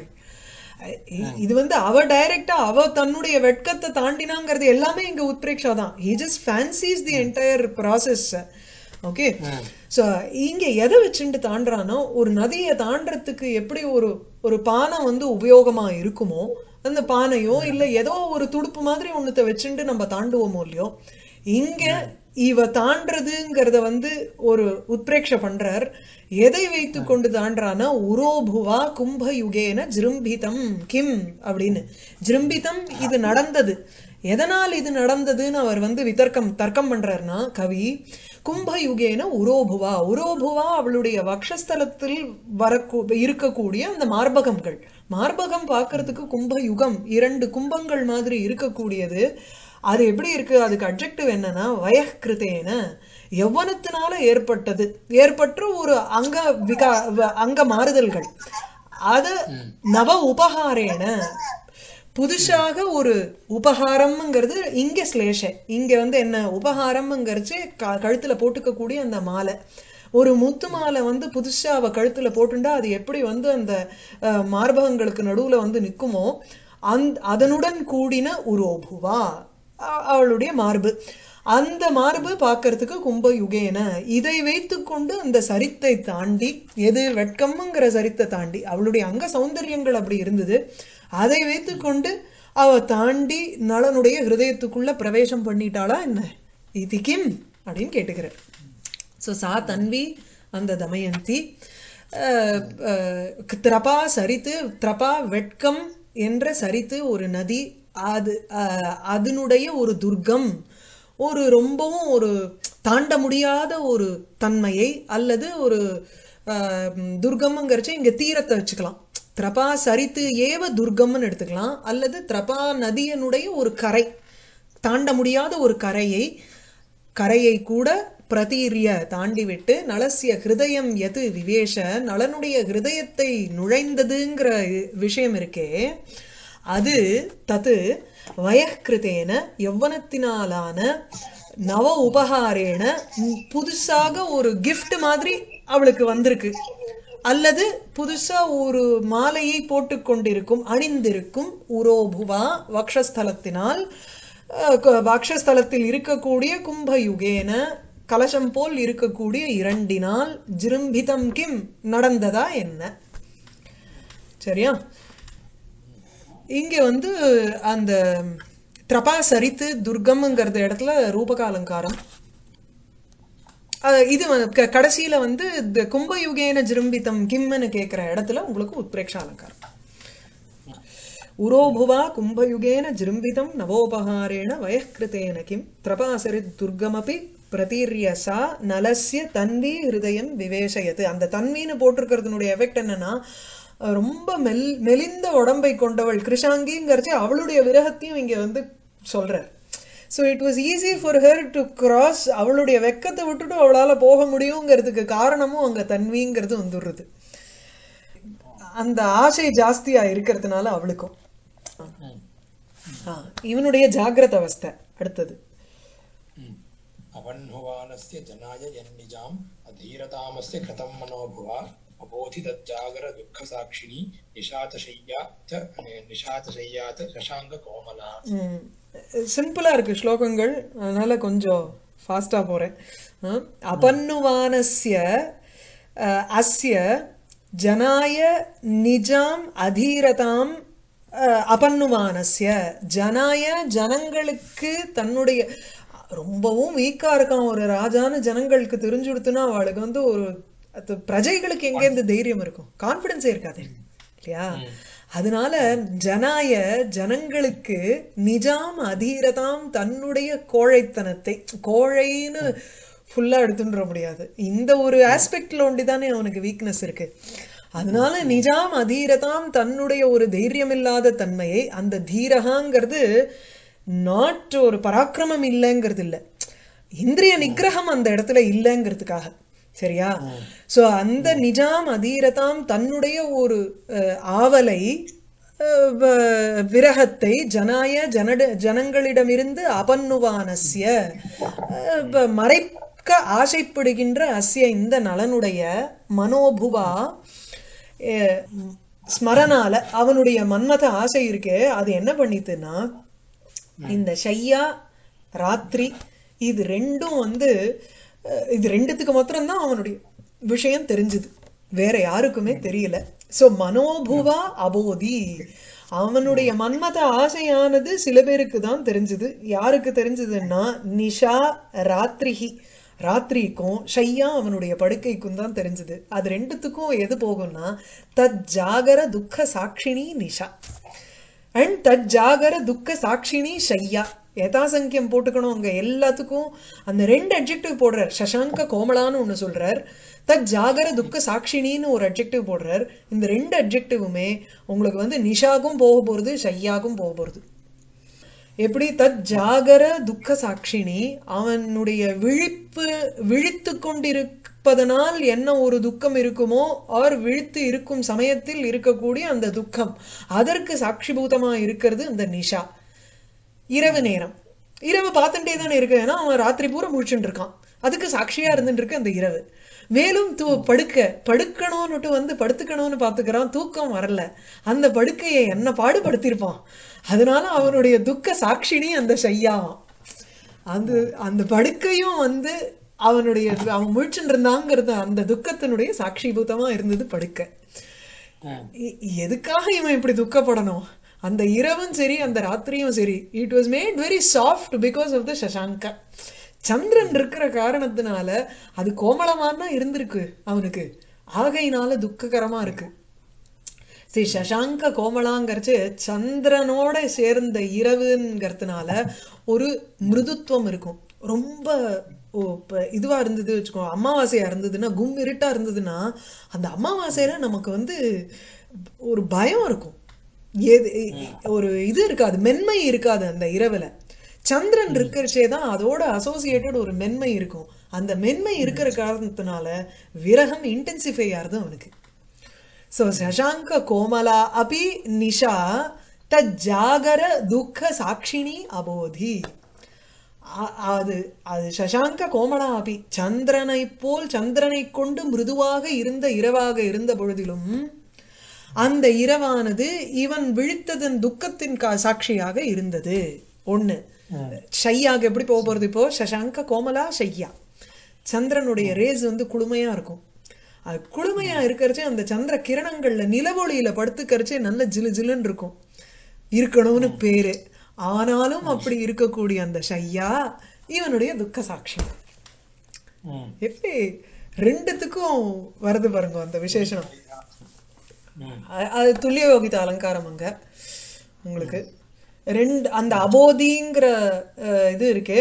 இ- இது வந்து அவ டைரக்டா அவ தன்னுடைய வெட்கத்தை தாண்டினாங்கிறது எல்லாமே இங்க உத்பிரேக்ஷா தான் he just fancies the entire process okay so இங்க எதை வச்சுட்டு தாண்டுறானோ ஒரு நதியை தாண்டறதுக்கு எப்படி ஒரு ஒரு பானை வந்து உபயோகமா இருக்குமோ அந்த பானையோ இல்ல ஏதோ ஒரு துடுப்பு மாதிரி ஒண்ணுத்த வச்சுட்டு நம்ம தாண்டுவோமோ இல்லையோ இங்க இவ தாண்டறதுங்கிறத வந்து ஒரு உத்பிரேக்ஷ பண்றார் எதை வைத்து கொண்டு தாண்டானா உரோபுவா கும்ப யுகேன ஜிரும்பிதம் கிம் அப்படின்னு ஜிரும்பிதம் இது நடந்தது எதனால் இது நடந்ததுன்னு அவர் வந்து விதர்க்கம் தர்க்கம் பண்றாருன்னா கவி கும்பயுகேன உரோபுவா உரோபுவா அவளுடைய வக்ஷஸ்தலத்தில் வரக்கூ இருக்கக்கூடிய அந்த மார்பகங்கள் மார்பகம் பார்க்கிறதுக்கு கும்பயுகம் இரண்டு கும்பங்கள் மாதிரி இருக்கக்கூடியது அது எப்படி இருக்கு அதுக்கு அப்ஜெக்டிவ் என்னன்னா வயக்கிருத்தேன யௌவனத்தினால ஏற்பட்டது ஏற்பட்ட ஒரு அங்க விகா வ- அங்க மாறுதல்கள் அத நவ உபகாரேன புதுசாக ஒரு உபகாரம்ங்கிறது இங்க ஸ்லேஷ இங்க வந்து என்ன உபகாரம்ங்கிறச்சு க- கழுத்துல போட்டுக்கக்கூடிய அந்த மாலை ஒரு முத்து மாலை வந்து புதுசா அவ கழுத்துல போட்டுண்டா அது எப்படி வந்து அந்த அஹ், மார்பகங்களுக்கு நடுவுல வந்து நிக்குமோ அந் அதனுடன் கூடின உரோபுவா அ- அவளுடைய மார்பு அந்த மார்பு பார்க்கறதுக்கு கும்ப யுகேன இதை வைத்துக்கொண்டு அந்த சரித்தை தாண்டி எது வெட்கம்ங்கிற சரித்தை தாண்டி அவளுடைய அங்க சௌந்தரியங்கள் அப்படி இருந்தது அதை வைத்துக்கொண்டு அவ தாண்டி நளனுடைய ஹிருதயத்துக்குள்ள பிரவேசம் பண்ணிட்டாளா என்ன இது கிம் அப்படின்னு கேட்டுக்கிறார் சோ சா தன்வி அந்த தமயந்தி அஹ், அஹ், திரபா சரித்து திரபா வெட்கம் என்ற சரித்து ஒரு நதி அது அஹ், அதனுடைய ஒரு துர்க்கம் ஒரு ரொம்பவும் ஒரு தாண்ட முடியாத ஒரு தன்மையை அல்லது ஒரு அஹ், துர்க்கம்ங்கிறச்ச இங்க தீரத்தை வச்சுக்கலாம் திரபா சரித்து ஏவ துர்க்கம்னு எடுத்துக்கலாம் அல்லது திரபா நதியனுடைய ஒரு கரை தாண்ட முடியாத ஒரு கரையை கரையை கூட பிரதீரிய தாண்டிவிட்டு நலசிய ஹிருதயம் எது விவேஷ நலனுடைய ஹிருதயத்தை நுழைந்ததுங்கிற விஷயம் இருக்கே அது தது வயக்கிருத்தேன யௌவனத்தினாலான நவ உபகாரேன ம், புதுசாக ஒரு gift மாதிரி அவளுக்கு வந்திருக்கு அல்லது புதுசா ஒரு மாலையை போட்டுக்கொண்டிருக்கும் அணிந்திருக்கும் உரோபுவா வக்ஷஸ்தலத்தினால் அஹ், க- வக்ஷஸ்தலத்தில் இருக்கக்கூடிய கும்பயுகேன கலசம் போல் இருக்கக்கூடிய இரண்டினால் ஜிரும்பிதம் கிம் நடந்ததா என்ன சரியா இங்க வந்து அந்த திரபா சரித்து துர்கம்ங்கிறது இடத்துல ரூபக அலங்காரம் அஹ் இது வந்து க- கடைசியில வந்து இந்த கும்பயுகேன ஜிரும்பிதம் கிம்னு கேக்குற இடத்துல உங்களுக்கு உத்பிரேக்ஷ அலங்காரம் உரோபுவா கும்பயுகேன ஜிரும்பிதம் நவோபகாரேண வயக்கிருத்தேன கிம் திரபாசரித் துர்கமபி பிரதீரிய சா நலஸ்ய தன்வி ஹிருதயம் விவேஷயது அந்த தன்வின்னு போட்டிருக்கிறதுனுடைய எஃபெக்ட் என்னன்னா அஹ் ரொம்ப மெல் மெலிந்த உடம்பை கொண்டவள் கிருஷாங்கிங்கிறச்சு அவளுடைய விரகத்தையும் இங்க வந்து சொல்றார் so it was easy for her to cross அவளுடைய வெக்கத்தை விட்டுட்டு அவளால போக முடியுங்கிறதுக்கு காரணமும் அங்க தன்விங்கிறது வந்துடுறது அந்த ஆசை ஜாஸ்தியா இருக்கிறதுனால அவளுக்கும் ஆ, இவனுடைய ஜாகிரத அவஸ்தை அடுத்தது అవన్హువానస్య జనాయ యన్నిజాం అధీరతామస్య కథం మనోభువా అబోధి తజ్జాగర దుఃఖ సాక్షిణి నిశాచశయ్యా చ నిశాచశయ్యా చ శశాంక కోమలా ம், சிம்பிளா இருக்கு ஸ்லோகங்கள் அதனால கொஞ்சம் ஃபாஸ்டா போறேன் ஆ, அபன்னுவானஸ்ய அஹ், அஸ்ய ஜனாய நிஜாம் அதீரதாம் அஹ், அபன்னுவானஸ்ய ஜனாய ஜனங்களுக்கு தன்னுடைய ரொம்பவும் வீக்கா இருக்கான் ஒரு ராஜான்னு ஜனங்களுக்கு தெரிஞ்சுடுத்துனா அவளுக்கு வந்து ஒரு அது பிரஜைகளுக்கு எங்க இந்த தைரியம் இருக்கும் கான்பிடன்ஸே இருக்காது இல்லையா அதனால ஜனாய ஜனங்களுக்கு நிஜாம் அதீரதாம் தன்னுடைய கோழைத்தனத்தை கோழைன்னு ஃபுல்லா எடுத்துன்ற முடியாது இந்த ஒரு ஆஸ்பெக்ட்ல ஒண்டிதானே அவனுக்கு வீக்னஸ் இருக்கு அதனால நிஜாம் அதீரதாம் தன்னுடைய ஒரு தைரியம் இல்லாத தன்மையை அந்த தீரகாங்கிறது நாட் ஒரு பராக்கிரமம் இல்லைங்கிறது இல்ல இந்திரிய நிகிரகம் அந்த இடத்துல இல்லைங்கிறதுக்காக சரியா சோ அந்த நிஜாம் அதீரதாம் தன்னுடைய ஒரு அஹ், ஆவலை அஹ், வ- விரகத்தை ஜனாய ஜனட ஜனங்களிடமிருந்து அபன்னுவானஸ்ய அஹ், வ- மறைக்க ஆசைப்படுகின்ற அஸ்ய இந்த நலனுடைய மனோபுவா அஹ், ஸ்மரணால அவனுடைய மன்மத ஆசை இருக்கே அது என்ன பண்ணித்துன்னா இந்த ஷையா ராத்திரி இது ரெண்டும் வந்து அஹ், இது ரெண்டுத்துக்கு மாத்திரம்தான் அவனுடைய விஷயம் தெரிஞ்சது வேற யாருக்குமே தெரியல சோ மனோபுவா அபோதி அவனுடைய மன்மத ஆசையானது சில பேருக்கு தான் தெரிஞ்சது யாருக்கு தெரிஞ்சதுன்னா நிஷா ராத்திரிஹி ராத்திரிக்கும் ஷையா அவனுடைய படுக்கைக்கும் தான் தெரிஞ்சது அது ரெண்டுத்துக்கும் எது போகும்னா தத் ஜாகர துக்க சாட்சினி நிஷா அண்ட் தத் ஜாகர துக்க சாட்சினி ஷையா யதாசங்கியம் போட்டுக்கணும் அங்க எல்லாத்துக்கும் அந்த ரெண்டு அட்ஜெக்டிவ் போடுறார் சசாங்க கோமலான்னு ஒண்ணு சொல்றார் தத் ஜாகர துக்க சாட்சினின்னு ஒரு அட்ஜெக்டிவ் போடுறார் இந்த ரெண்டு அட்ஜெக்டிவுமே உங்களுக்கு வந்து நிஷாக்கும் போக போறது ஷையாக்கும் போக போறது எப்படி தத் ஜாகர துக்க சாட்சினி அவனுடைய விழிப்பு விழித்து கொண்டிருப்பதனால் என்ன ஒரு துக்கம் இருக்குமோ ஆர் விழித்து இருக்கும் சமயத்தில் இருக்கக்கூடிய அந்த துக்கம் அதற்கு சாட்சிபூதமா இருக்கிறது அந்த நிஷா இரவு நேரம் இரவு பார்த்துட்டே தானே இருக்கு ஏன்னா அவன் ராத்திரி பூரா முழிச்சுட்டு இருக்கான் அதுக்கு சாட்சியா இருந்துட்டு இருக்கு அந்த இரவு மேலும் தூ படுக்க படுக்கணும்னுட்டு வந்து படுத்துக்கணும்னு பாத்துக்கிறான் தூக்கம் வரல அந்த படுக்கையை என்ன பாடுபடுத்தியிருப்பான் அதனால அவனுடைய துக்க சாட்சினி அந்த ஷையாவான் அந்த அந்த படுக்கையும் வந்து அவனுடைய அவன் முழிச்சுட்டு இருந்தாங்கிறது அந்த துக்கத்தினுடைய சாட்சிபூதமா இருந்தது படுக்கை எ- எதுக்காக இவன் இப்படி துக்கப்படணும் அந்த இரவும் சரி அந்த ராத்திரியும் சரி it was made very soft because of the சசாங்க சந்திரன் இருக்கிற காரணத்தினால அது கோமளமா தான் இருந்திருக்கு அவனுக்கு ஆகையினால துக்ககரமா இருக்கு சரி சசாங்க கோமலாங்கிறச்சு சந்திரனோட சேர்ந்த இரவுங்கிறதுனால ஒரு மிருதுத்துவம் இருக்கும் ரொம்ப ஓ, இப்ப இதுவா இருந்தது வச்சுக்கோ அமாவாசையா இருந்ததுன்னா கும் இருட்டா இருந்ததுன்னா அந்த அமாவாசையில நமக்கு வந்து ஒரு பயம் இருக்கும் ஏது ஒரு இது இருக்காது மென்மை இருக்காது அந்த இரவுல சந்திரன் இருக்கிறச்சே தான் அதோட அசோசியேட்டட் ஒரு மென்மை இருக்கும் அந்த மென்மை இருக்கிற காரணத்தினால விரகம் இன்டென்சிஃபை ஆகுது அவனுக்கு சோ சசாங்க கோமலா அபி நிஷா தஜாகர துக்க சாட்சிணி அபோதி அ- அது அது சசாங்க கோமலா அபி சந்திரனை போல் சந்திரனை கொண்டு மிருதுவாக இருந்த இரவாக இருந்த பொழுதிலும் அந்த இரவானது இவன் விழித்ததன் துக்கத்தின் கா- சாட்சியாக இருந்தது ஒண்ணு ஷையாக எப்படி போக போறது இப்போ சசாங்க கோமலா ஷையா சந்திரனுடைய ரேஸ் வந்து குளுமையா இருக்கும் அது குளுமையா இருக்கிறச்சே அந்த சந்திர கிரணங்கள்ல நிலவொளியில படுத்துக்கறச்சே நல்ல ஜிலு ஜிலுன்னு இருக்கும் இருக்கணும்னு பேரு ஆனாலும் அப்படி இருக்கக்கூடிய அந்த ஷையா இவனுடைய துக்க சாட்சி எப்படி ரெண்டுத்துக்கும் வருது பாருங்க அந்த விசேஷம் அ- அது துல்லிய யோகித அலங்காரம் அங்க உங்களுக்கு ரெண்டு அந்த அபோதிங்கிற அஹ், இது இருக்கே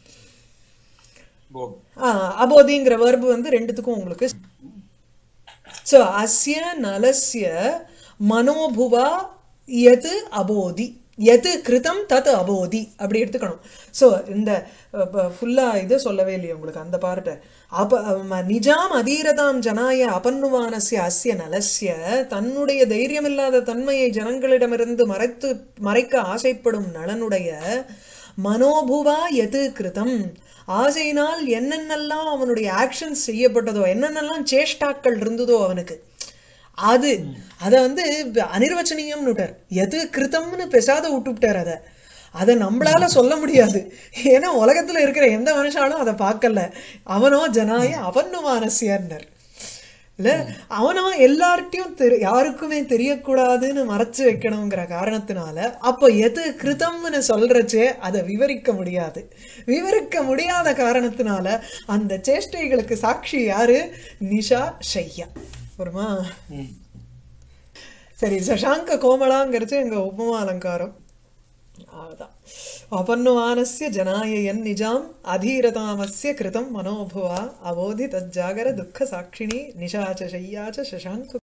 போக் ஆ, அபோதிங்கிற verb வந்து ரெண்டுத்துக்கும் உங்களுக்கு சோ அஸ்ய நலஸ்ய மனோபுவா எது அபோதி எது கிருதம் தத் அபோதி அப்படி எடுத்துக்கணும் சோ இந்த ஃபுல்லா இது சொல்லவே இல்லையே உங்களுக்கு அந்த பார்ட்ட அப ம- நிஜாம் அதீரதாம் ஜனாய அபன்னுவானஸ்ய அஸ்ய நலஸ்ய தன்னுடைய தைரியமில்லாத தன்மையை ஜனங்களிடமிருந்து மறைத்து மறைக்க ஆசைப்படும் நலனுடைய மனோபுவா எது கிருதம் ஆசையினால் என்னென்னலாம் அவனுடைய ஆக்ஷன்ஸ் செய்யப்பட்டதோ என்னென்னலாம் சேஷ்டாக்கள் இருந்ததோ அவனுக்கு அது அத வந்து அனிர்வச்சனீயம்னு விட்டார் எது கிருதம்னு பெசாத விட்டுவிட்டார் அத அத நம்மளால சொல்ல முடியாது ஏன்னா உலகத்துல இருக்கிற எந்த மனுஷாலும் அதை பார்க்கல அவனோ ஜனாய அவனுமானசியர்னர் இல்ல அவனவன் எல்லார்ட்டையும் தெரி யாருக்குமே தெரியக்கூடாதுன்னு மறைச்சு வைக்கணுங்கிற காரணத்தினால அப்போ எது கிருதம்னு சொல்றச்சே அதை விவரிக்க முடியாது விவரிக்க முடியாத காரணத்தினால அந்த சேஷ்டைகளுக்கு சாட்சி யாரு நிஷா ஷையா ஒருமா ம். சரி சசாங்க கோமளாங்கிறது எங்க உபமா அலங்காரம் அதான் अपन्नुवानस्य जनाय यन्निजाम् अधीरतामस्य कृतं मनोभुवा अबोधि तज्जागर दुःखसाक्षिणी निशा च शय्या च शशाङ्क